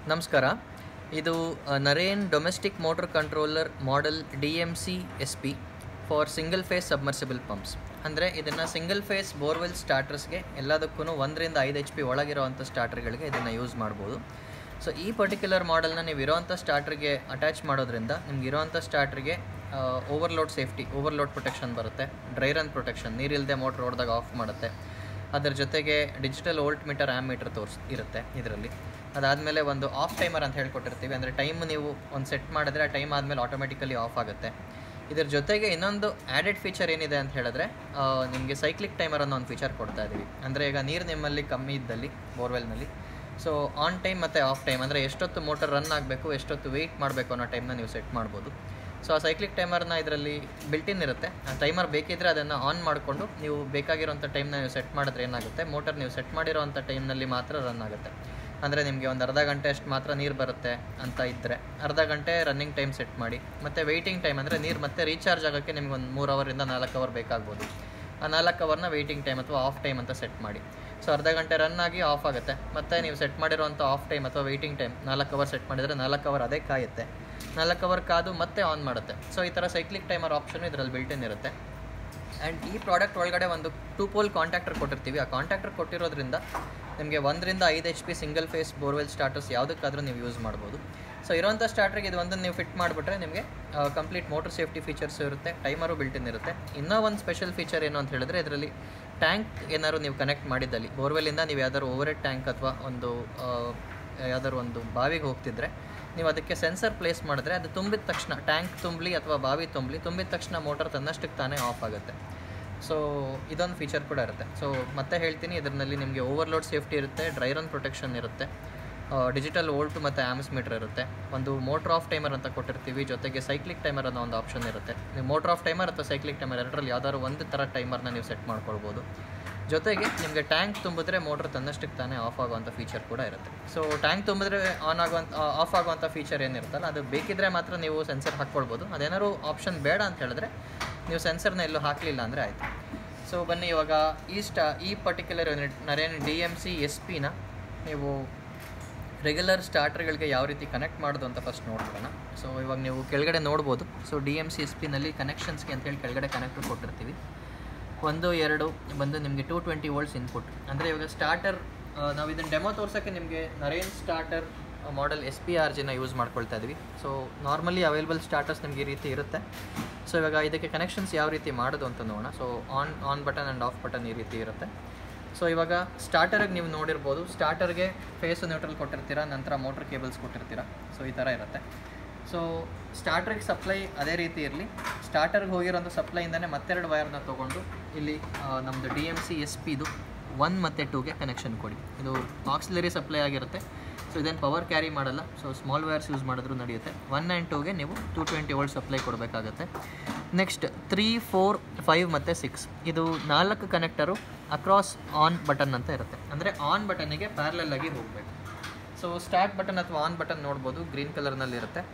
ನಮಸ್ಕಾರ ಇದು ಅ, Naren domestic motor controller model D M C S P for single phase submersible pumps ಅಂದರೆ ಇದನ್ನು ಸಿಂಗಲ್ ಫೇಸ್ ಬೋರ್ವೆಲ್ ಸ್ಟಾರ್ಟರ್ಸ್ಗೆ ಎಲ್ಲದಕ್ಕೂ ಒಂದರಿಂದ ಐದು ಎಚ್ ಪಿ ಒಳಗಿರೋವಂಥ ಸ್ಟಾರ್ಟರ್ಗಳಿಗೆ ಇದನ್ನು ಯೂಸ್ ಮಾಡ್ಬೋದು ಸೊ ಈ ಪರ್ಟಿಕ್ಯುಲರ್ ಮಾಡೆಲ್ನ ನೀವು ಇರೋವಂಥ ಸ್ಟಾರ್ಟ್ರಿಗೆ ಅಟ್ಯಾಚ್ ಮಾಡೋದ್ರಿಂದ ನಿಮ್ಗೆ ಇರೋವಂಥ ಸ್ಟಾರ್ಟ್ರಿಗೆ ಓವರ್ಲೋಡ್ ಸೇಫ್ಟಿ ಓವರ್ಲೋಡ್ ಪ್ರೊಟೆಕ್ಷನ್ ಬರುತ್ತೆ ಡ್ರೈ ರನ್ ಪ್ರೊಟೆಕ್ಷನ್ ನೀರಿಲ್ಲದೆ ಮೋಟ್ರ್ ಹೊಡೆದಾಗ ಆಫ್ ಮಾಡುತ್ತೆ ಅದರ ಜೊತೆಗೆ digital volt meter ammeter ತೋರಿಸ್ ಇರುತ್ತೆ ಇದರಲ್ಲಿ ಅದಾದಮೇಲೆ ಒಂದು ಆಫ್ ಟೈಮರ್ ಅಂತ ಹೇಳ್ಕೊಟ್ಟಿರ್ತೀವಿ ಅಂದರೆ ಟೈಮ್ ನೀವು ಒಂದು ಸೆಟ್ ಮಾಡಿದ್ರೆ ಆ ಟೈಮ್ ಆದಮೇಲೆ ಆಟೋಮೆಟಿಕಲಿ ಆಫ್ ಆಗುತ್ತೆ ಇದ್ರ ಜೊತೆಗೆ ಇನ್ನೊಂದು ಆ್ಯಡೆಡ್ ಫೀಚರ್ ಏನಿದೆ ಅಂತ ಹೇಳಿದ್ರೆ ನಿಮಗೆ ಸೈಕ್ಲಿಕ್ ಟೈಮರ್ ಅನ್ನೋ ಒಂದು ಫೀಚರ್ ಕೊಡ್ತಾ ಇದ್ದೀವಿ ಅಂದರೆ ಈಗ ನೀರು ನಿಮ್ಮಲ್ಲಿ ಕಮ್ಮಿ ಇದ್ದಲ್ಲಿ ಬೋರ್ವೆಲ್ನಲ್ಲಿ ಸೊ ಆನ್ ಟೈಮ್ ಮತ್ತು ಆಫ್ ಟೈಮ್ ಅಂದರೆ ಎಷ್ಟೊತ್ತು ಮೋಟರ್ ರನ್ ಆಗಬೇಕು ಎಷ್ಟೊತ್ತು ವೆಯ್ಟ್ ಮಾಡಬೇಕು ಅನ್ನೋ ಟೈಮ್ನ ನೀವು ಸೆಟ್ ಮಾಡ್ಬೋದು ಸೊ ಆ ಸೈಕ್ಲಿಕ್ ಟೈಮರ್ನ ಇದರಲ್ಲಿ ಬಿಲ್ಟಿನ್ ಇರುತ್ತೆ ಆ ಟೈಮರ್ ಬೇಕಿದ್ದರೆ ಅದನ್ನು ಆನ್ ಮಾಡಿಕೊಂಡು ನೀವು ಬೇಕಾಗಿರೋಂಥ ಟೈಮ್ನ ನೀವು ಸೆಟ್ ಮಾಡಿದ್ರೆ ಏನಾಗುತ್ತೆ ಮೋಟರ್ ನೀವು ಸೆಟ್ ಮಾಡಿರೋಂಥ ಟೈಮ್ನಲ್ಲಿ ಮಾತ್ರ ರನ್ ಆಗುತ್ತೆ ಅಂದರೆ ನಿಮಗೆ ಒಂದು ಅರ್ಧ ಗಂಟೆ ಅಷ್ಟು ಮಾತ್ರ ನೀರು ಬರುತ್ತೆ ಅಂತ ಇದ್ದರೆ ಅರ್ಧ ಗಂಟೆ ರನ್ನಿಂಗ್ ಟೈಮ್ ಸೆಟ್ ಮಾಡಿ ಮತ್ತು ವೆಯ್ಟಿಂಗ್ ಟೈಮ್ ಅಂದರೆ ನೀರು ಮತ್ತೆ ರೀಚಾರ್ಜ್ ಆಗೋಕ್ಕೆ ನಿಮ್ಗೆ ಒಂದು ಮೂರು ಅವರಿಂದ ನಾಲ್ಕು ಅವರ್ ಬೇಕಾಗ್ಬೋದು ಆ ನಾಲ್ಕು ಅವರ್ನ ವೆಯ್ಟಿಂಗ್ ಟೈಮ್ ಅಥವಾ ಆಫ್ ಟೈಮ್ ಅಂತ ಸೆಟ್ ಮಾಡಿ ಸೊ ಅರ್ಧ ಗಂಟೆ ರನ್ ಆಗಿ ಆಫ್ ಆಗುತ್ತೆ ಮತ್ತು ನೀವು ಸೆಟ್ ಮಾಡಿರೋಂಥ ಆಫ್ ಟೈಮ್ ಅಥವಾ ವೆಯ್ಟಿಂಗ್ ಟೈಮ್ ನಾಲ್ಕು ಅವರ್ ಸೆಟ್ ಮಾಡಿದರೆ ನಾಲ್ಕು ಅವರ್ ಅದೇ ಕಾಯುತ್ತೆ ನಾಲ್ಕು ಅವರ್ ಕಾದು ಮತ್ತೆ ಆನ್ ಮಾಡುತ್ತೆ ಸೊ ಈ ಥರ ಸೈಕ್ಲಿಕ್ ಟೈಮರ್ ಆಪ್ಷನ್ ಇದರಲ್ಲಿ ಬಿಲ್ಟಿನ್ ಇರುತ್ತೆ ಆ್ಯಂಡ್ ಈ ಪ್ರಾಡಕ್ಟ್ ಒಳಗಡೆ ಒಂದು ಟೂ ಪೋಲ್ ಕಾಂಟ್ಯಾಕ್ಟರ್ ಕೊಟ್ಟಿರ್ತೀವಿ ಆ ಕಾಂಟ್ಯಾಕ್ಟರ್ ಕೊಟ್ಟಿರೋದ್ರಿಂದ ನಿಮಗೆ ಒಂದರಿಂದ ಐದು H P single phase borewell starters ಯಾವುದಕ್ಕಾದರೂ ನೀವು ಯೂಸ್ ಮಾಡ್ಬೋದು ಸೊ ಇರೋಂಥ ಸ್ಟಾರ್ಟ್ರಿಗೆ ಇದು ಒಂದನ್ನು ನೀವು ಫಿಟ್ ಮಾಡಿಬಿಟ್ರೆ ನಿಮಗೆ ಕಂಪ್ಲೀಟ್ ಮೋಟರ್ ಸೇಫ್ಟಿ ಫೀಚರ್ಸ್ ಇರುತ್ತೆ ಟೈಮರು ಬಿಲ್ಟಿನ್ ಇರುತ್ತೆ ಇನ್ನೂ ಒಂದು ಸ್ಪೆಷಲ್ ಫೀಚರ್ ಏನು ಅಂತ ಹೇಳಿದ್ರೆ ಇದರಲ್ಲಿ ಟ್ಯಾಂಕ್ ಏನಾದ್ರು ನೀವು ಕನೆಕ್ಟ್ ಮಾಡಿದ್ದಲ್ಲಿ ಬೋರ್ವೆಲ್ಲಿಂದ ನೀವು ಯಾವ್ದಾದ್ರು ಓವರ್ ಹೆಡ್ ಟ್ಯಾಂಕ್ ಅಥವಾ ಒಂದು ಆ, ಯಾವ್ದಾದ್ರು ಒಂದು ಬಾವಿಗೆ ಹೋಗ್ತಿದ್ರೆ ನೀವು ಅದಕ್ಕೆ ಸೆನ್ಸರ್ ಪ್ಲೇಸ್ ಮಾಡಿದ್ರೆ ಅದು ತುಂಬಿದ ತಕ್ಷಣ ಟ್ಯಾಂಕ್ ತುಂಬಲಿ ಅಥವಾ ಬಾವಿ ತುಂಬಲಿ ತುಂಬಿದ ತಕ್ಷಣ ಮೋಟರ್ ತನ್ನಷ್ಟಕ್ಕೆ ತಾನೇ ಆಫ್ ಆಗುತ್ತೆ ಸೊ ಇದೊಂದು ಫೀಚರ್ ಕೂಡ ಇರುತ್ತೆ ಸೊ ಮತ್ತೆ ಹೇಳ್ತೀನಿ ಇದರಲ್ಲಿ ನಿಮಗೆ ಓವರ್ಲೋಡ್ ಸೇಫ್ಟಿ ಇರುತ್ತೆ ಡ್ರೈ ರನ್ ಪ್ರೊಟೆಕ್ಷನ್ ಇರುತ್ತೆ ಡಿಜಿಟಲ್ ವೋಲ್ಟ್ ಮತ್ತು ಆಮ್ಸ್ ಮೀಟರ್ ಇರುತ್ತೆ ಒಂದು ಮೋಟ್ರ್ ಆಫ್ ಟೈಮರ್ ಅಂತ ಕೊಟ್ಟಿರ್ತೀವಿ ಜೊತೆಗೆ ಸೈಕ್ಲಿಕ್ ಟೈಮರ್ ಅನ್ನೋ ಒಂದು ಆಪ್ಷನ್ ಇರುತ್ತೆ ನೀವು ಮೋಟ್ರ್ ಆಫ್ ಟೈಮರ್ ಅಥವಾ ಸೈಕ್ಲಿಕ್ ಟೈಮರ್ ಎರಡರಲ್ಲಿ ಯಾವ್ದಾದ್ರು ಒಂದು ಥರ ಟೈಮರ್ನ ನೀವು ಸೆಟ್ ಮಾಡ್ಕೊಳ್ಬೋದು ಜೊತೆಗೆ ನಿಮಗೆ ಟ್ಯಾಂಕ್ ತುಂಬಿದ್ರೆ ಮೋಟ್ರ್ ತನ್ನಷ್ಟಕ್ಕೆ ತಾನೇ ಆಫ್ ಆಗುವಂಥ ಫೀಚರ್ ಕೂಡ ಇರುತ್ತೆ ಸೊ ಟ್ಯಾಂಕ್ ತುಂಬಿದ್ರೆ ಆನ್ ಆಗುವಂಥ ಆಫ್ ಆಗುವಂಥ ಫೀಚರ್ ಏನಿರುತ್ತಲ್ಲ ಅದು ಬೇಕಿದ್ರೆ ಮಾತ್ರ ನೀವು ಸೆನ್ಸರ್ ಹಾಕ್ಕೊಳ್ಬೋದು ಅದೇನಾದ್ರು ಆಪ್ಷನ್ ಬೇಡ ಅಂತ ಹೇಳಿದ್ರೆ ನೀವು ಸೆನ್ಸರ್ನ ಎಲ್ಲೂ ಹಾಕಲಿಲ್ಲ ಅಂದರೆ ಆಯಿತು ಸೊ ಬನ್ನಿ ಇವಾಗ ಈ ಸ್ಟಾ ಈ particular unit Naren D M C S ಪಿನ ನೀವು ರೆಗ್ಯುಲರ್ ಸ್ಟಾರ್ಟರ್ಗಳಿಗೆ ಯಾವ ರೀತಿ ಕನೆಕ್ಟ್ ಮಾಡೋದು ಅಂತ ಫಸ್ಟ್ ನೋಡ್ಕೊಳ್ಳೋಣ ಸೊ ಇವಾಗ ನೀವು ಕೆಳಗಡೆ ನೋಡ್ಬೋದು so D M C S ಪಿನಲ್ಲಿ ಕನೆಕ್ಷನ್ಸ್ಗೆ ಅಂತೇಳಿ ಕೆಳಗಡೆ ಕನೆಕ್ಟರ್ ಕೊಟ್ಟಿರ್ತೀವಿ ಒಂದು ಎರಡು ಬಂದು ನಿಮಗೆ ಟೂ ಟ್ವೆಂಟಿ ವೋಲ್ಟ್ಸ್ ಇನ್ಪುಟ್ ಅಂದರೆ ಇವಾಗ ಸ್ಟಾರ್ಟರ್ ನಾವು ಇದನ್ನು ಡೆಮೋ ತೋರ್ಸೋಕ್ಕೆ ನಿಮಗೆ Naren starter model S P R ಜಿನ ಯೂಸ್ ಮಾಡ್ಕೊಳ್ತಾ ಇದ್ವಿ ಸೊ ನಾರ್ಮಲಿ ಅವೈಲೇಬಲ್ ಸ್ಟಾರ್ಟರ್ಸ್ ನಿಮಗೆ ಈ ರೀತಿ ಇರುತ್ತೆ ಸೊ ಇವಾಗ ಇದಕ್ಕೆ ಕನೆಕ್ಷನ್ಸ್ ಯಾವ ರೀತಿ ಮಾಡೋದು ಅಂತ ನೋಡೋಣ so on on button and off button ಈ ರೀತಿ ಇರುತ್ತೆ ಸೊ ಇವಾಗ ಸ್ಟಾರ್ಟರ್ಗೆ ನೀವು ನೋಡಿರ್ಬೋದು ಸ್ಟಾರ್ಟರ್ಗೆ ಫೇಸು ನ್ಯೂಟ್ರಲ್ ಕೊಟ್ಟಿರ್ತೀರಾ ನಂತರ ಮೋಟ್ರ್ ಕೇಬಲ್ಸ್ ಕೊಟ್ಟಿರ್ತೀರಾ ಸೊ ಈ ಥರ ಇರುತ್ತೆ ಸೊ ಸ್ಟಾರ್ಟರ್ಗೆ ಸಪ್ಲೈ ಅದೇ ರೀತಿ ಇರಲಿ ಸ್ಟಾರ್ಟರ್ಗೆ ಹೋಗಿರೋಂಥ ಸಪ್ಲೈಯಿಂದನೇ ಮತ್ತೆರಡು ವೈರ್ನ ತೊಗೊಂಡು ಇಲ್ಲಿ ಆ, ನಮ್ಮದು ಡಿ ಎಮ್ ಸಿ ಎಸ್ ಪಿದು ಒನ್ ಮತ್ತು ಟೂಗೆ ಕನೆಕ್ಷನ್ ಕೊಡಿ ಇದು ಆಕ್ಸಿಲರಿ ಸಪ್ಲೈ ಆಗಿರುತ್ತೆ ಸೊ ಇದನ್ನು ಪವರ್ ಕ್ಯಾರಿ ಮಾಡಲ್ಲ ಸೊ ಸ್ಮಾಲ್ ವೈರ್ಸ್ ಯೂಸ್ ಮಾಡಿದ್ರೂ ನಡೆಯುತ್ತೆ ಒನ್ ಆ್ಯಂಡ್ ಟೂಗೆ ನೀವು ಟೂ ಟ್ವೆಂಟಿ ವೋಲ್ಟ್ ಸಪ್ಲೈ ಕೊಡಬೇಕಾಗತ್ತೆ ನೆಕ್ಸ್ಟ್ ತ್ರೀ ಫೋರ್ ಫೈವ್ ಮತ್ತು ಸಿಕ್ಸ್ ಇದು ನಾಲ್ಕು ಕನೆಕ್ಟರು ಅಕ್ರಾಸ್ ಆನ್ ಬಟನ್ ಅಂತ ಇರುತ್ತೆ ಅಂದರೆ ಆನ್ ಬಟನ್ನಿಗೆ ಪ್ಯಾರಲಲ್ ಆಗಿ ಹೋಗಬೇಕು ಸೊ ಸ್ಟಾರ್ಟ್ ಬಟನ್ ಅಥವಾ ಆನ್ ಬಟನ್ ನೋಡ್ಬೋದು ಗ್ರೀನ್ ಕಲರ್ನಲ್ಲಿ ಇರುತ್ತೆ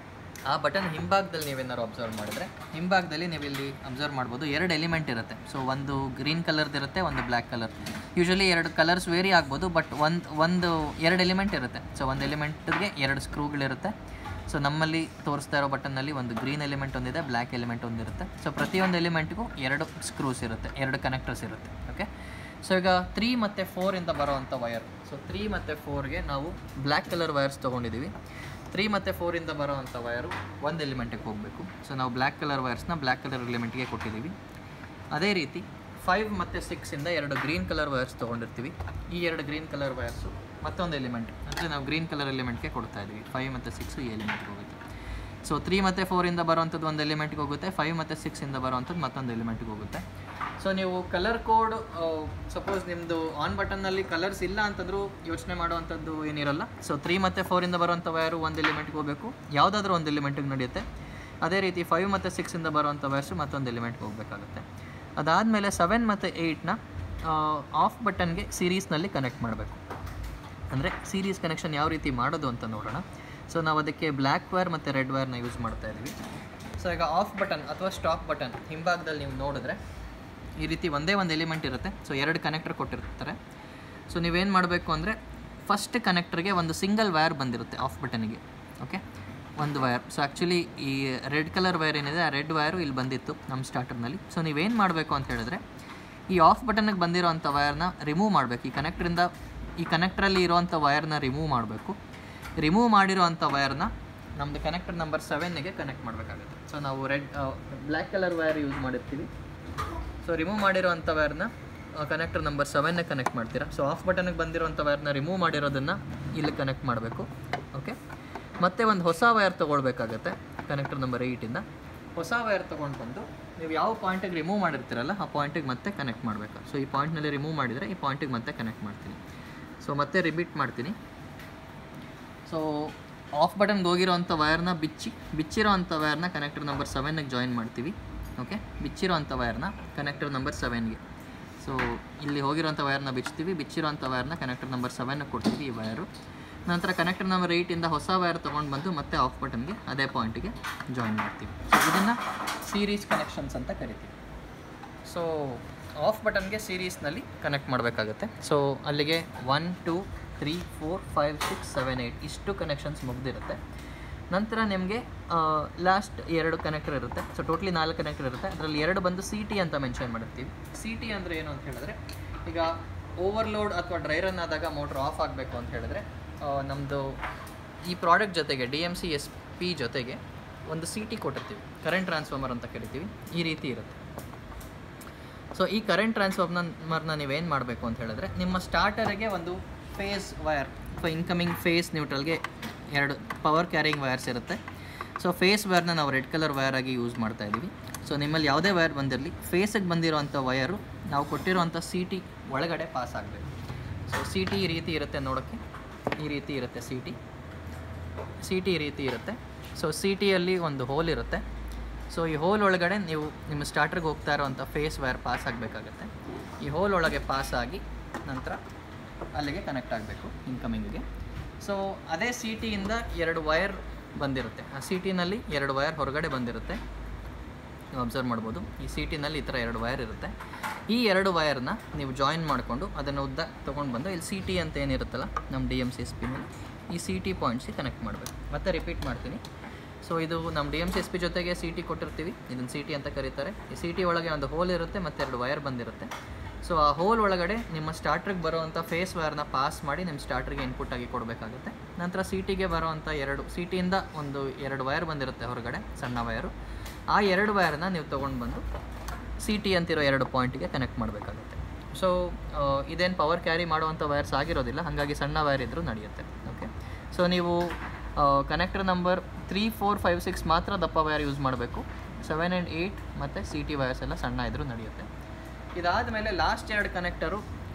ಆ ಬಟನ್ ಹಿಂಭಾಗದಲ್ಲಿ ನೀವೇನಾದ್ರು ಅಬ್ಸರ್ವ್ ಮಾಡಿದ್ರೆ ಹಿಂಭಾಗದಲ್ಲಿ ನೀವು ಇಲ್ಲಿ ಅಬ್ಸರ್ವ್ ಮಾಡ್ಬೋದು ಎರಡು ಎಲಿಮೆಂಟ್ ಇರುತ್ತೆ ಸೊ ಒಂದು ಗ್ರೀನ್ ಕಲರ್ದು ಇರುತ್ತೆ ಒಂದು ಬ್ಲ್ಯಾಕ್ ಕಲರ್ ಯೂಶಲಿ ಎರಡು ಕಲರ್ಸ್ ವೇರಿ ಆಗ್ಬೋದು ಬಟ್ ಒಂದು ಒಂದು ಎರಡು ಎಲಿಮೆಂಟ್ ಇರುತ್ತೆ ಸೊ ಒಂದು ಎಲಿಮೆಂಟ್ಗೆ ಎರಡು ಸ್ಕ್ರೂಗಳಿರುತ್ತೆ ಸೊ ನಮ್ಮಲ್ಲಿ ತೋರಿಸ್ತಾ ಇರೋ ಬಟನ್ನಲ್ಲಿ ಒಂದು ಗ್ರೀನ್ ಎಲಿಮೆಂಟ್ ಒಂದಿದೆ ಬ್ಲ್ಯಾಕ್ ಎಲಿಮೆಂಟ್ ಒಂದಿರುತ್ತೆ ಸೊ ಪ್ರತಿಯೊಂದು ಎಲಿಮೆಂಟ್ಗೂ ಎರಡು ಸ್ಕ್ರೂಸ್ ಇರುತ್ತೆ ಎರಡು ಕನೆಕ್ಟರ್ಸ್ ಇರುತ್ತೆ ಓಕೆ ಸೊ ಈಗ ತ್ರೀ ಮತ್ತು ಫೋರಿಂದ ಬರೋವಂಥ ವಯರ್ ಸೊ ತ್ರೀ ಮತ್ತು ಫೋರ್ಗೆ ನಾವು ಬ್ಲ್ಯಾಕ್ ಕಲರ್ ವಯರ್ಸ್ ತೊಗೊಂಡಿದ್ದೀವಿ ತ್ರೀ ಮತ್ತು ಫೋರಿಂದ ಬರೋವಂಥ ವಯರು ಒಂದು ಎಲಿಮೆಂಟಿಗೆ ಹೋಗಬೇಕು ಸೊ ನಾವು ಬ್ಲ್ಯಾಕ್ ಕಲರ್ ವಯರ್ಸ್ನ ಬ್ಲ್ಯಾಕ್ ಕಲರ್ ಎಲಿಮೆಂಟ್ಗೆ ಕೊಟ್ಟಿದ್ದೀವಿ ಅದೇ ರೀತಿ ಫೈವ್ ಮತ್ತು ಸಿಕ್ಸಿಂದ ಎರಡು ಗ್ರೀನ್ ಕಲರ್ ವಯರ್ಸ್ ತೊಗೊಂಡಿರ್ತೀವಿ ಈ ಎರಡು ಗ್ರೀನ್ ಕಲರ್ ವಯರ್ಸು ಮತ್ತೊಂದು ಎಲಿಮೆಂಟ್ ಅಂದರೆ ನಾವು ಗ್ರೀನ್ ಕಲರ್ ಎಲಿಮೆಂಟ್ಗೆ ಕೊಡ್ತಾ ಇದ್ದೀವಿ ಫೈವ್ ಮತ್ತು ಸಿಕ್ಸು ಈ ಎಲಿಮೆಂಟ್ಗೆ ಹೋಗುತ್ತೆ ಸೊ ತ್ರೀ ಮತ್ತು ಫೋರಿಂದ ಬರುವಂಥದ್ದು ಒಂದು ಎಲಿಮೆಂಟ್ಗೆ ಹೋಗುತ್ತೆ ಫೈವ್ ಮತ್ತು ಸಿಕ್ಸಿಂದ ಬರುವಂಥದ್ದು ಮತ್ತೊಂದು ಎಲಿಮೆಂಟ್ಗೆ ಹೋಗುತ್ತೆ ಸೊ ನೀವು ಕಲರ್ ಕೋಡ್ ಸಪೋಸ್ ನಿಮ್ಮದು ಆನ್ ಬಟನ್ನಲ್ಲಿ ಕಲರ್ಸ್ ಇಲ್ಲ ಅಂತಂದ್ರೂ ಯೋಚನೆ ಮಾಡುವಂಥದ್ದು ಏನಿರಲ್ಲ ಸೊ ತ್ರೀ ಮತ್ತು ಫೋರಿಂದ ಬರುವಂಥ ವಯರು ಒಂದು ಎಲಿಮೆಂಟ್ಗೆ ಹೋಗಬೇಕು ಯಾವುದಾದ್ರೂ ಒಂದು ಎಲಿಮೆಂಟಿಗೆ ನಡೆಯುತ್ತೆ ಅದೇ ರೀತಿ ಫೈವ್ ಮತ್ತು ಸಿಕ್ಸಿಂದ ಬರುವಂಥ ವಯರ್ಸು ಮತ್ತೊಂದು ಎಲಿಮೆಂಟ್ಗೆ ಹೋಗಬೇಕಾಗುತ್ತೆ ಅದಾದಮೇಲೆ ಸೆವೆನ್ ಮತ್ತು ಏಯ್ಟ್ನ ಆಫ್ ಬಟನ್ಗೆ ಸೀರೀಸ್ನಲ್ಲಿ ಕನೆಕ್ಟ್ ಮಾಡಬೇಕು ಅಂದರೆ ಸೀರೀಸ್ ಕನೆಕ್ಷನ್ ಯಾವ ರೀತಿ ಮಾಡೋದು ಅಂತ ನೋಡೋಣ ಸೊ ನಾವು ಅದಕ್ಕೆ ಬ್ಲ್ಯಾಕ್ ವೈರ್ ಮತ್ತು ರೆಡ್ ವೈರ್ನ ಯೂಸ್ ಮಾಡ್ತಾ ಇದ್ದೀವಿ ಸೊ ಈಗ ಆಫ್ ಬಟನ್ ಅಥವಾ ಸ್ಟಾಪ್ ಬಟನ್ ಹಿಂಭಾಗದಲ್ಲಿ ನೀವು ನೋಡಿದ್ರೆ ಈ ರೀತಿ ಒಂದೇ ಒಂದು ಎಲಿಮೆಂಟ್ ಇರುತ್ತೆ ಸೊ ಎರಡು ಕನೆಕ್ಟರ್ ಕೊಟ್ಟಿರ್ತಾರೆ ಸೊ ನೀವೇನು ಮಾಡಬೇಕು ಅಂದರೆ ಫಸ್ಟ್ ಕನೆಕ್ಟರ್ಗೆ ಒಂದು ಸಿಂಗಲ್ ವೈರ್ ಬಂದಿರುತ್ತೆ ಆಫ್ ಬಟನಿಗೆ ಓಕೆ ಒಂದು ವೈರ್ ಸೊ ಆ್ಯಕ್ಚುಲಿ ಈ ರೆಡ್ ಕಲರ್ ವೈರ್ ಏನಿದೆ ಆ ರೆಡ್ ವೈರು ಇಲ್ಲಿ ಬಂದಿತ್ತು ನಮ್ಮ ಸ್ಟಾರ್ಟರ್ನಲ್ಲಿ ಸೊ ನೀವೇನು ಮಾಡಬೇಕು ಅಂತ ಹೇಳಿದ್ರೆ ಈ ಆಫ್ ಬಟನ್ಗೆ ಬಂದಿರೋಂಥ ವೈರ್ನ ರಿಮೂವ್ ಮಾಡಬೇಕು ಈ ಕನೆಕ್ಟ್ರಿಂದ ಈ ಕನೆಕ್ಟ್ರಲ್ಲಿ ಇರೋವಂಥ ವೈರ್ನ ರಿಮೂವ್ ಮಾಡಬೇಕು ರಿಮೂವ್ ಮಾಡಿರೋವಂಥ ವೈರ್ನ ನಮ್ಮದು ಕನೆಕ್ಟರ್ ನಂಬರ್ ಸೆವೆನ್ಗೆ ಕನೆಕ್ಟ್ ಮಾಡಬೇಕಾಗುತ್ತೆ ಸೊ ನಾವು red black colour wire use ಮಾಡಿರ್ತೀವಿ ಸೊ ರಿಮೂವ್ ಮಾಡಿರೋವಂಥ ವೈರ್ನ ಕನೆಕ್ಟರ್ ನಂಬರ್ ಸೆವೆನ್ನೇ ಕನೆಕ್ಟ್ ಮಾಡ್ತೀರಾ ಸೊ ಆಫ್ ಬಟನ್ಗೆ ಬಂದಿರೋಂಥ ವೈರ್ನ ರಿಮೂವ್ ಮಾಡಿರೋದನ್ನು ಇಲ್ಲಿ ಕನೆಕ್ಟ್ ಮಾಡಬೇಕು ಓಕೆ ಮತ್ತೆ ಒಂದು ಹೊಸ ವೈರ್ ತೊಗೊಳ್ಬೇಕಾಗತ್ತೆ ಕನೆಕ್ಟರ್ ನಂಬರ್ ಏಯ್ಟಿಂದ ಹೊಸ ವೈರ್ ತೊಗೊಂಡು ಬಂದು ನೀವು ಯಾವ ಪಾಯಿಂಟಿಗೆ ರಿಮೂವ್ ಮಾಡಿರ್ತೀರಲ್ಲ ಆ ಪಾಯಿಂಟಿಗೆ ಮತ್ತೆ ಕನೆಕ್ಟ್ ಮಾಡಬೇಕು ಸೊ ಈ ಪಾಯಿಂಟ್ನಲ್ಲಿ ರಿಮೂವ್ ಮಾಡಿದರೆ ಈ ಪಾಯಿಂಟಿಗೆ ಮತ್ತೆ ಕನೆಕ್ಟ್ ಮಾಡ್ತೀನಿ ಸೊ ಮತ್ತೆ ರಿಪೀಟ್ ಮಾಡ್ತೀನಿ ಸೊ ಆಫ್ ಬಟನ್ಗೆ ಹೋಗಿರೋವಂಥ ವೈರ್ನ ಬಿಚ್ಚಿ ಬಿಚ್ಚಿರೋ ಅಂಥ ವೈರ್ನ ಕನೆಕ್ಟರ್ ನಂಬರ್ ಸೆವೆನ್ಗೆ ಜಾಯಿನ್ ಮಾಡ್ತೀವಿ ಓಕೆ ಬಿಚ್ಚಿರೋ ಅಂಥ ವೈರ್ನ ಕನೆಕ್ಟರ್ ನಂಬರ್ ಸೆವೆನ್ಗೆ ಸೊ ಇಲ್ಲಿ ಹೋಗಿರೋಂಥ ವೈರ್ನ ಬಿಚ್ತೀವಿ ಬಿಚ್ಚಿರೋಂಥ ವೈರ್ನ ಕನೆಕ್ಟರ್ ನಂಬರ್ ಸೆವೆನ್ಗೆ ಕೊಡ್ತೀವಿ ಈ ವೈರು ನಂತರ ಕನೆಕ್ಟರ್ ನಂಬರ್ ಏಯ್ಟಿಂದ ಹೊಸ ವೈರ್ ತೊಗೊಂಡು ಬಂದು ಮತ್ತೆ ಆಫ್ ಬಟನ್ಗೆ ಅದೇ ಪಾಯಿಂಟಿಗೆ ಜಾಯಿನ್ ಮಾಡ್ತೀವಿ ಸೊ ಇದನ್ನು ಸೀರೀಸ್ ಕನೆಕ್ಷನ್ಸ್ ಅಂತ ಕರಿತೀವಿ ಸೊ ಆಫ್ ಬಟನ್ಗೆ ಸೀರೀಸ್ನಲ್ಲಿ ಕನೆಕ್ಟ್ ಮಾಡಬೇಕಾಗುತ್ತೆ ಸೊ ಅಲ್ಲಿಗೆ one two three four five six seven eight ಇಷ್ಟು ಕನೆಕ್ಷನ್ಸ್ ಮುಗ್ದಿರುತ್ತೆ ನಂತರ ನಿಮಗೆ ಲಾಸ್ಟ್ ಎರಡು ಕನೆಕ್ಟರ್ ಇರುತ್ತೆ ಸೊ ಟೋಟ್ಲಿ ನಾಲ್ಕು ಕನೆಕ್ಟರ್ ಇರುತ್ತೆ ಅದರಲ್ಲಿ ಎರಡು ಬಂದು ಸಿ ಟಿ ಅಂತ ಮೆನ್ಷನ್ ಮಾಡಿರ್ತೀವಿ ಸಿ ಟಿ ಅಂದರೆ ಏನು ಅಂತ ಹೇಳಿದ್ರೆ ಈಗ ಓವರ್ಲೋಡ್ ಅಥವಾ ಡ್ರೈ ರನ್ ಆದಾಗ ಮೋಟ್ರ್ ಆಫ್ ಆಗಬೇಕು ಅಂತ ಹೇಳಿದ್ರೆ ನಮ್ಮದು ಈ ಪ್ರಾಡಕ್ಟ್ ಜೊತೆಗೆ D M C S P ಜೊತೆಗೆ ಒಂದು ಸಿ ಟಿ ಕೊಟ್ಟಿರ್ತೀವಿ ಕರೆಂಟ್ ಟ್ರಾನ್ಸ್ಫಾರ್ಮರ್ ಅಂತ ಕರಿತೀವಿ ಈ ರೀತಿ ಇರುತ್ತೆ ಸೊ ಈ ಕರೆಂಟ್ ಟ್ರಾನ್ಸ್ಫಾರ್ಮರ್ನ ನೀವೇನು ಮಾಡಬೇಕು ಅಂತ ಹೇಳಿದ್ರೆ ನಿಮ್ಮ ಸ್ಟಾರ್ಟರಿಗೆ ಒಂದು ಫೇಸ್ ವೈರ್ ಅಥವಾ ಇನ್ಕಮಿಂಗ್ ಫೇಸ್ ನ್ಯೂಟ್ರಲ್ಗೆ ಎರಡು ಪವರ್ ಕ್ಯಾರಿಂಗ್ ವೈರ್ಸ್ ಇರುತ್ತೆ ಸೊ ಫೇಸ್ ವೈರ್ನ ನಾವು ರೆಡ್ ಕಲರ್ ವೈರ್ ಆಗಿ ಯೂಸ್ ಮಾಡ್ತಾ ಇದ್ದೀವಿ ಸೊ ನಿಮ್ಮಲ್ಲಿ ಯಾವುದೇ ವೈರ್ ಬಂದಿರಲಿ ಫೇಸಿಗೆ ಬಂದಿರೋವಂಥ ವೈರು ನಾವು ಕೊಟ್ಟಿರೋವಂಥ ಸಿ ಟಿ ಒಳಗಡೆ ಪಾಸ್ ಆಗಬೇಕು ಸೊ ಸಿ ಟಿ ಈ ರೀತಿ ಇರುತ್ತೆ ನೋಡೋಕ್ಕೆ ಈ ರೀತಿ ಇರುತ್ತೆ ಸಿ ಟಿ ಸಿ ಟಿ ಈ ರೀತಿ ಇರುತ್ತೆ ಸೊ ಸಿ ಟಿಯಲ್ಲಿ ಒಂದು ಹೋಲ್ ಇರುತ್ತೆ ಸೊ ಈ ಹೋಲ್ ಒಳಗಡೆ ನೀವು ನಿಮ್ಮ ಸ್ಟಾರ್ಟ್ರಿಗೆ ಹೋಗ್ತಾ ಇರೋವಂಥ ಫೇಸ್ ವೈರ್ ಪಾಸ್ ಆಗಬೇಕಾಗತ್ತೆ ಈ ಹೋಲ್ ಒಳಗೆ ಪಾಸ್ ಆಗಿ ನಂತರ ಅಲ್ಲಿಗೆ ಕನೆಕ್ಟ್ ಆಗಬೇಕು ಇನ್ಕಮಿಂಗಿಗೆ ಸೊ ಅದೇ ಸಿ ಟಿಯಿಂದ ಎರಡು ವೈರ್ ಬಂದಿರುತ್ತೆ ಆ ಸಿ ಟಿನಲ್ಲಿ ಎರಡು ವೈರ್ ಹೊರಗಡೆ ಬಂದಿರುತ್ತೆ ನೀವು ಅಬ್ಸರ್ವ್ ಮಾಡ್ಬೋದು ಈ ಸಿ ಟಿನಲ್ಲಿ ಈ ಥರ ಎರಡು ವೈರ್ ಇರುತ್ತೆ ಈ ಎರಡು ವೈರ್ನ ನೀವು ಜಾಯಿನ್ ಮಾಡಿಕೊಂಡು ಅದನ್ನು ಉದ್ದ ತೊಗೊಂಡು ಬಂದು ಇಲ್ಲಿ ಸಿ ಟಿ ಅಂತ ಏನಿರುತ್ತಲ್ಲ ನಮ್ಮ ಡಿ ಎಮ್ ಸಿ ಎಸ್ ಪಿನಲ್ಲಿ ಈ ಸಿ ಟಿ ಪಾಯಿಂಟ್ಸಿಗೆ ಕನೆಕ್ಟ್ ಮಾಡಬೇಕು ಮತ್ತೆ ರಿಪೀಟ್ ಮಾಡ್ತೀನಿ ಸೊ ಇದು ನಮ್ಮ D M C S P ಜೊತೆಗೆ ಸಿ ಟಿ ಕೊಟ್ಟಿರ್ತೀವಿ ಇದನ್ನು ಸಿ ಟಿ ಅಂತ ಕರೀತಾರೆ ಈ ಸಿ ಟಿ ಒಳಗೆ ಒಂದು ಹೋಲ್ ಇರುತ್ತೆ ಮತ್ತು ಎರಡು ವೈರ್ ಬಂದಿರುತ್ತೆ ಸೊ ಆ ಹೋಲ್ ಒಳಗಡೆ ನಿಮ್ಮ ಸ್ಟಾರ್ಟ್ರಿಗೆ ಬರೋವಂಥ ಫೇಸ್ ವೈರ್ನ ಪಾಸ್ ಮಾಡಿ ನಿಮ್ಮ ಸ್ಟಾರ್ಟ್ರಿಗೆ ಇನ್ಪುಟ್ ಆಗಿ ಕೊಡಬೇಕಾಗುತ್ತೆ ನಂತರ ಸಿ ಟಿಗೆ ಬರೋವಂಥ ಎರಡು ಸಿ ಟಿಯಿಂದ ಒಂದು ಎರಡು ವೈರ್ ಬಂದಿರುತ್ತೆ ಹೊರಗಡೆ ಸಣ್ಣ ವೈರು ಆ ಎರಡು ವೈರ್ನ ನೀವು ತೊಗೊಂಡು ಬಂದು ಸಿ ಟಿ ಅಂತಿರೋ ಎರಡು ಪಾಯಿಂಟಿಗೆ ಕನೆಕ್ಟ್ ಮಾಡಬೇಕಾಗುತ್ತೆ ಸೊ ಇದೇನು ಪವರ್ ಕ್ಯಾರಿ ಮಾಡುವಂಥ ವೈರ್ಸ್ ಆಗಿರೋದಿಲ್ಲ ಹಾಗಾಗಿ ಸಣ್ಣ ವೈರ್ ಇದ್ದರೂ ನಡೆಯುತ್ತೆ ಓಕೆ ಸೊ ನೀವು connector number three four five six ಮಾತ್ರ ದಪ್ಪ ವೈರ್ ಯೂಸ್ ಮಾಡಬೇಕು ಸೆವೆನ್ ಆ್ಯಂಡ್ ಏಯ್ಟ್ ಮತ್ತು ಸಿ ಟಿ ವೈರ್ಸ್ ಎಲ್ಲ ಸಣ್ಣ ಇದ್ದರೂ ನಡೆಯುತ್ತೆ ಇದಾದ ಮೇಲೆ ಲಾಸ್ಟ್ ಎರಡು ಕನೆಕ್ಟರು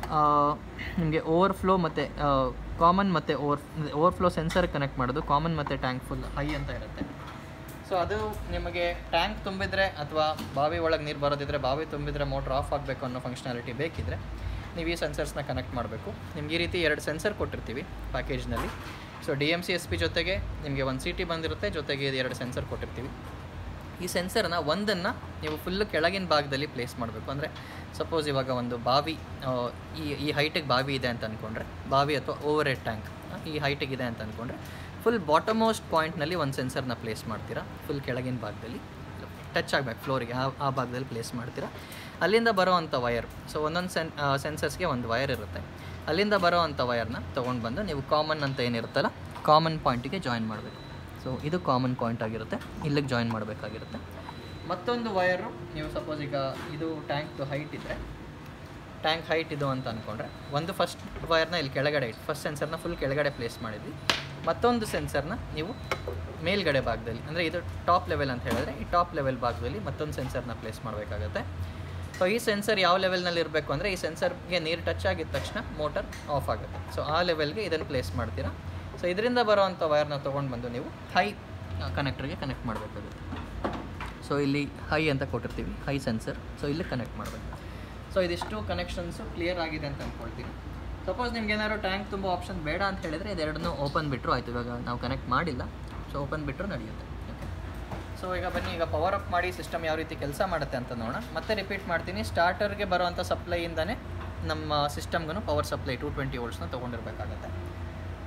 ನಿಮಗೆ ಓವರ್ಫ್ಲೋ ಮತ್ತು ಕಾಮನ್ ಮತ್ತು ಓವರ್ ಓವರ್ಫ್ಲೋ ಸೆನ್ಸರ್ ಕನೆಕ್ಟ್ ಮಾಡೋದು ಕಾಮನ್ ಮತ್ತು ಟ್ಯಾಂಕ್ ಫುಲ್ ಹೈ ಅಂತ ಇರುತ್ತೆ ಸೊ ಅದು ನಿಮಗೆ ಟ್ಯಾಂಕ್ ತುಂಬಿದರೆ ಅಥವಾ ಬಾವಿ ಒಳಗೆ ನೀರು ಬರೋದಿದ್ರೆ ಬಾವಿ ತುಂಬಿದರೆ ಮೋಟ್ರ್ ಆಫ್ ಆಗಬೇಕು ಅನ್ನೋ ಫಂಕ್ಷನಾಲಿಟಿ ಬೇಕಿದ್ರೆ ನೀವು ಈ ಸೆನ್ಸರ್ಸ್ನ ಕನೆಕ್ಟ್ ಮಾಡಬೇಕು ನಿಮ್ಗೆ ಈ ರೀತಿ ಎರಡು ಸೆನ್ಸರ್ ಕೊಟ್ಟಿರ್ತೀವಿ ಪ್ಯಾಕೇಜ್ನಲ್ಲಿ so D M C S P ಜೊತೆಗೆ ನಿಮಗೆ ಒಂದು ಸಿ ಟಿ ಬಂದಿರುತ್ತೆ ಜೊತೆಗೆ ಇದು ಎರಡು ಸೆನ್ಸರ್ ಕೊಟ್ಟಿರ್ತೀವಿ ಈ ಸೆನ್ಸರ್ನ ಒಂದನ್ನು ನೀವು ಫುಲ್ಲು ಕೆಳಗಿನ ಭಾಗದಲ್ಲಿ ಪ್ಲೇಸ್ ಮಾಡಬೇಕು ಅಂದರೆ ಸಪೋಸ್ ಇವಾಗ ಒಂದು ಬಾವಿ ಆ, ಈ ಈ ಹೈಟಿಗೆ ಬಾವಿ ಇದೆ ಅಂತ ಅಂದ್ಕೊಂಡ್ರೆ ಬಾವಿ ಅಥವಾ ಓವರ್ ಹೆಡ್ ಟ್ಯಾಂಕ್ ಈ ಹೈಟಿಗೆ ಇದೆ ಅಂತ ಅಂದ್ಕೊಂಡ್ರೆ ಫುಲ್ ಬಾಟಮೋಸ್ಟ್ ಪಾಯಿಂಟ್ನಲ್ಲಿ ಒಂದು ಸೆನ್ಸರ್ನ ಪ್ಲೇಸ್ ಮಾಡ್ತೀರಾ ಫುಲ್ ಕೆಳಗಿನ ಭಾಗದಲ್ಲಿ ಟಚ್ ಆಗಬೇಕು ಫ್ಲೋರಿಗೆ ಆ ಆ ಭಾಗದಲ್ಲಿ ಪ್ಲೇಸ್ ಮಾಡ್ತೀರಾ ಅಲ್ಲಿಂದ ಬರೋ ಅಂಥ ವಯರ್ ಸೊ ಒಂದೊಂದು ಸೆನ್ ಸೆನ್ಸರ್ಸ್ಗೆ ಒಂದು ವಯರ್ ಇರುತ್ತೆ ಅಲ್ಲಿಂದ ಬರೋ ಅಂಥ ವಯರ್ನ ತೊಗೊಂಡು ಬಂದು ನೀವು ಕಾಮನ್ ಅಂತ ಏನಿರುತ್ತಲ್ಲ ಕಾಮನ್ ಪಾಯಿಂಟಿಗೆ ಜಾಯಿನ್ ಮಾಡಬೇಕು ಸೊ ಇದು ಕಾಮನ್ ಪಾಯಿಂಟ್ ಆಗಿರುತ್ತೆ ಇಲ್ಲಿಗೆ ಜಾಯಿನ್ ಮಾಡಬೇಕಾಗಿರುತ್ತೆ ಮತ್ತೊಂದು ವಯರು ನೀವು ಸಪೋಸ್ ಈಗ ಇದು ಟ್ಯಾಂಕ್ದು ಹೈಟ್ ಇದ್ದರೆ ಟ್ಯಾಂಕ್ ಹೈಟ್ ಇದು ಅಂತ ಅಂದ್ಕೊಂಡ್ರೆ ಒಂದು ಫಸ್ಟ್ ವಯರ್ನ ಇಲ್ಲಿ ಕೆಳಗಡೆ ಇಟ್ಟು ಫಸ್ಟ್ ಸೆನ್ಸರ್ನ ಫುಲ್ ಕೆಳಗಡೆ ಪ್ಲೇಸ್ ಮಾಡಿದ್ವಿ ಮತ್ತೊಂದು ಸೆನ್ಸರ್ನ ನೀವು ಮೇಲ್ಗಡೆ ಭಾಗದಲ್ಲಿ ಅಂದರೆ ಇದು ಟಾಪ್ ಲೆವೆಲ್ ಅಂತ ಹೇಳಿದ್ರೆ ಈ ಟಾಪ್ ಲೆವೆಲ್ ಭಾಗದಲ್ಲಿ ಮತ್ತೊಂದು ಸೆನ್ಸರ್ನ ಪ್ಲೇಸ್ ಮಾಡಬೇಕಾಗುತ್ತೆ ಸೊ ಈ ಸೆನ್ಸರ್ ಯಾವ ಲೆವೆಲ್ನಲ್ಲಿ ಇರಬೇಕು ಅಂದರೆ ಈ ಸೆನ್ಸರ್ಗೆ ನೀರು ಟಚ್ ಆಗಿದ ತಕ್ಷಣ ಮೋಟರ್ ಆಫ್ ಆಗುತ್ತೆ ಸೊ ಆ ಲೆವೆಲ್ಗೆ ಇದನ್ನು ಪ್ಲೇಸ್ ಮಾಡ್ತೀರಾ ಸೊ ಇದರಿಂದ ಬರೋವಂಥ ವಯರ್ನ ತೊಗೊಂಡು ಬಂದು ನೀವು ಹೈ ಕನೆಕ್ಟರ್ಗೆ ಕನೆಕ್ಟ್ ಮಾಡಬೇಕಾಗುತ್ತೆ ಸೊ ಇಲ್ಲಿ ಹೈ ಅಂತ ಕೊಟ್ಟಿರ್ತೀವಿ ಹೈ ಸೆನ್ಸರ್ ಸೊ ಇಲ್ಲಿ ಕನೆಕ್ಟ್ ಮಾಡಬೇಕು ಸೊ ಇದಿಷ್ಟು ಕನೆಕ್ಷನ್ಸು ಕ್ಲಿಯರ್ ಆಗಿದೆ ಅಂತ ಅಂದ್ಕೊಳ್ತೀನಿ ಸಪೋಸ್ ನಿಮ್ಗೆ ಏನಾದ್ರು ಟ್ಯಾಂಕ್ ತುಂಬ ಆಪ್ಷನ್ ಬೇಡ ಅಂತ ಹೇಳಿದರೆ ಇದೆರಡನ್ನೂ ಓಪನ್ ಬಿಟ್ಟರು ಆಯಿತು ಇವಾಗ ನಾವು ಕನೆಕ್ಟ್ ಮಾಡಿಲ್ಲ ಸೊ ಓಪನ್ ಬಿಟ್ಟರು ನಡೆಯುತ್ತೆ ಓಕೆ ಸೊ ಈಗ ಬನ್ನಿ ಈಗ ಪವರ್ ಅಪ್ ಮಾಡಿ ಸಿಸ್ಟಮ್ ಯಾವ ರೀತಿ ಕೆಲಸ ಮಾಡುತ್ತೆ ಅಂತ ನೋಡೋಣ ಮತ್ತೆ ರಿಪೀಟ್ ಮಾಡ್ತೀನಿ ಸ್ಟಾರ್ಟರ್ಗೆ ಬರುವಂಥ ಸಪ್ಲೈಯಿಂದನೇ ನಮ್ಮ ಸಿಸ್ಟಮ್ಗೂ ಪವರ್ ಸಪ್ಲೈ ಟು ಟ್ವೆಂಟಿ ವೋಲ್ಟ್ಸ್ನ ತೊಗೊಂಡಿರ್ಬೇಕಾಗತ್ತೆ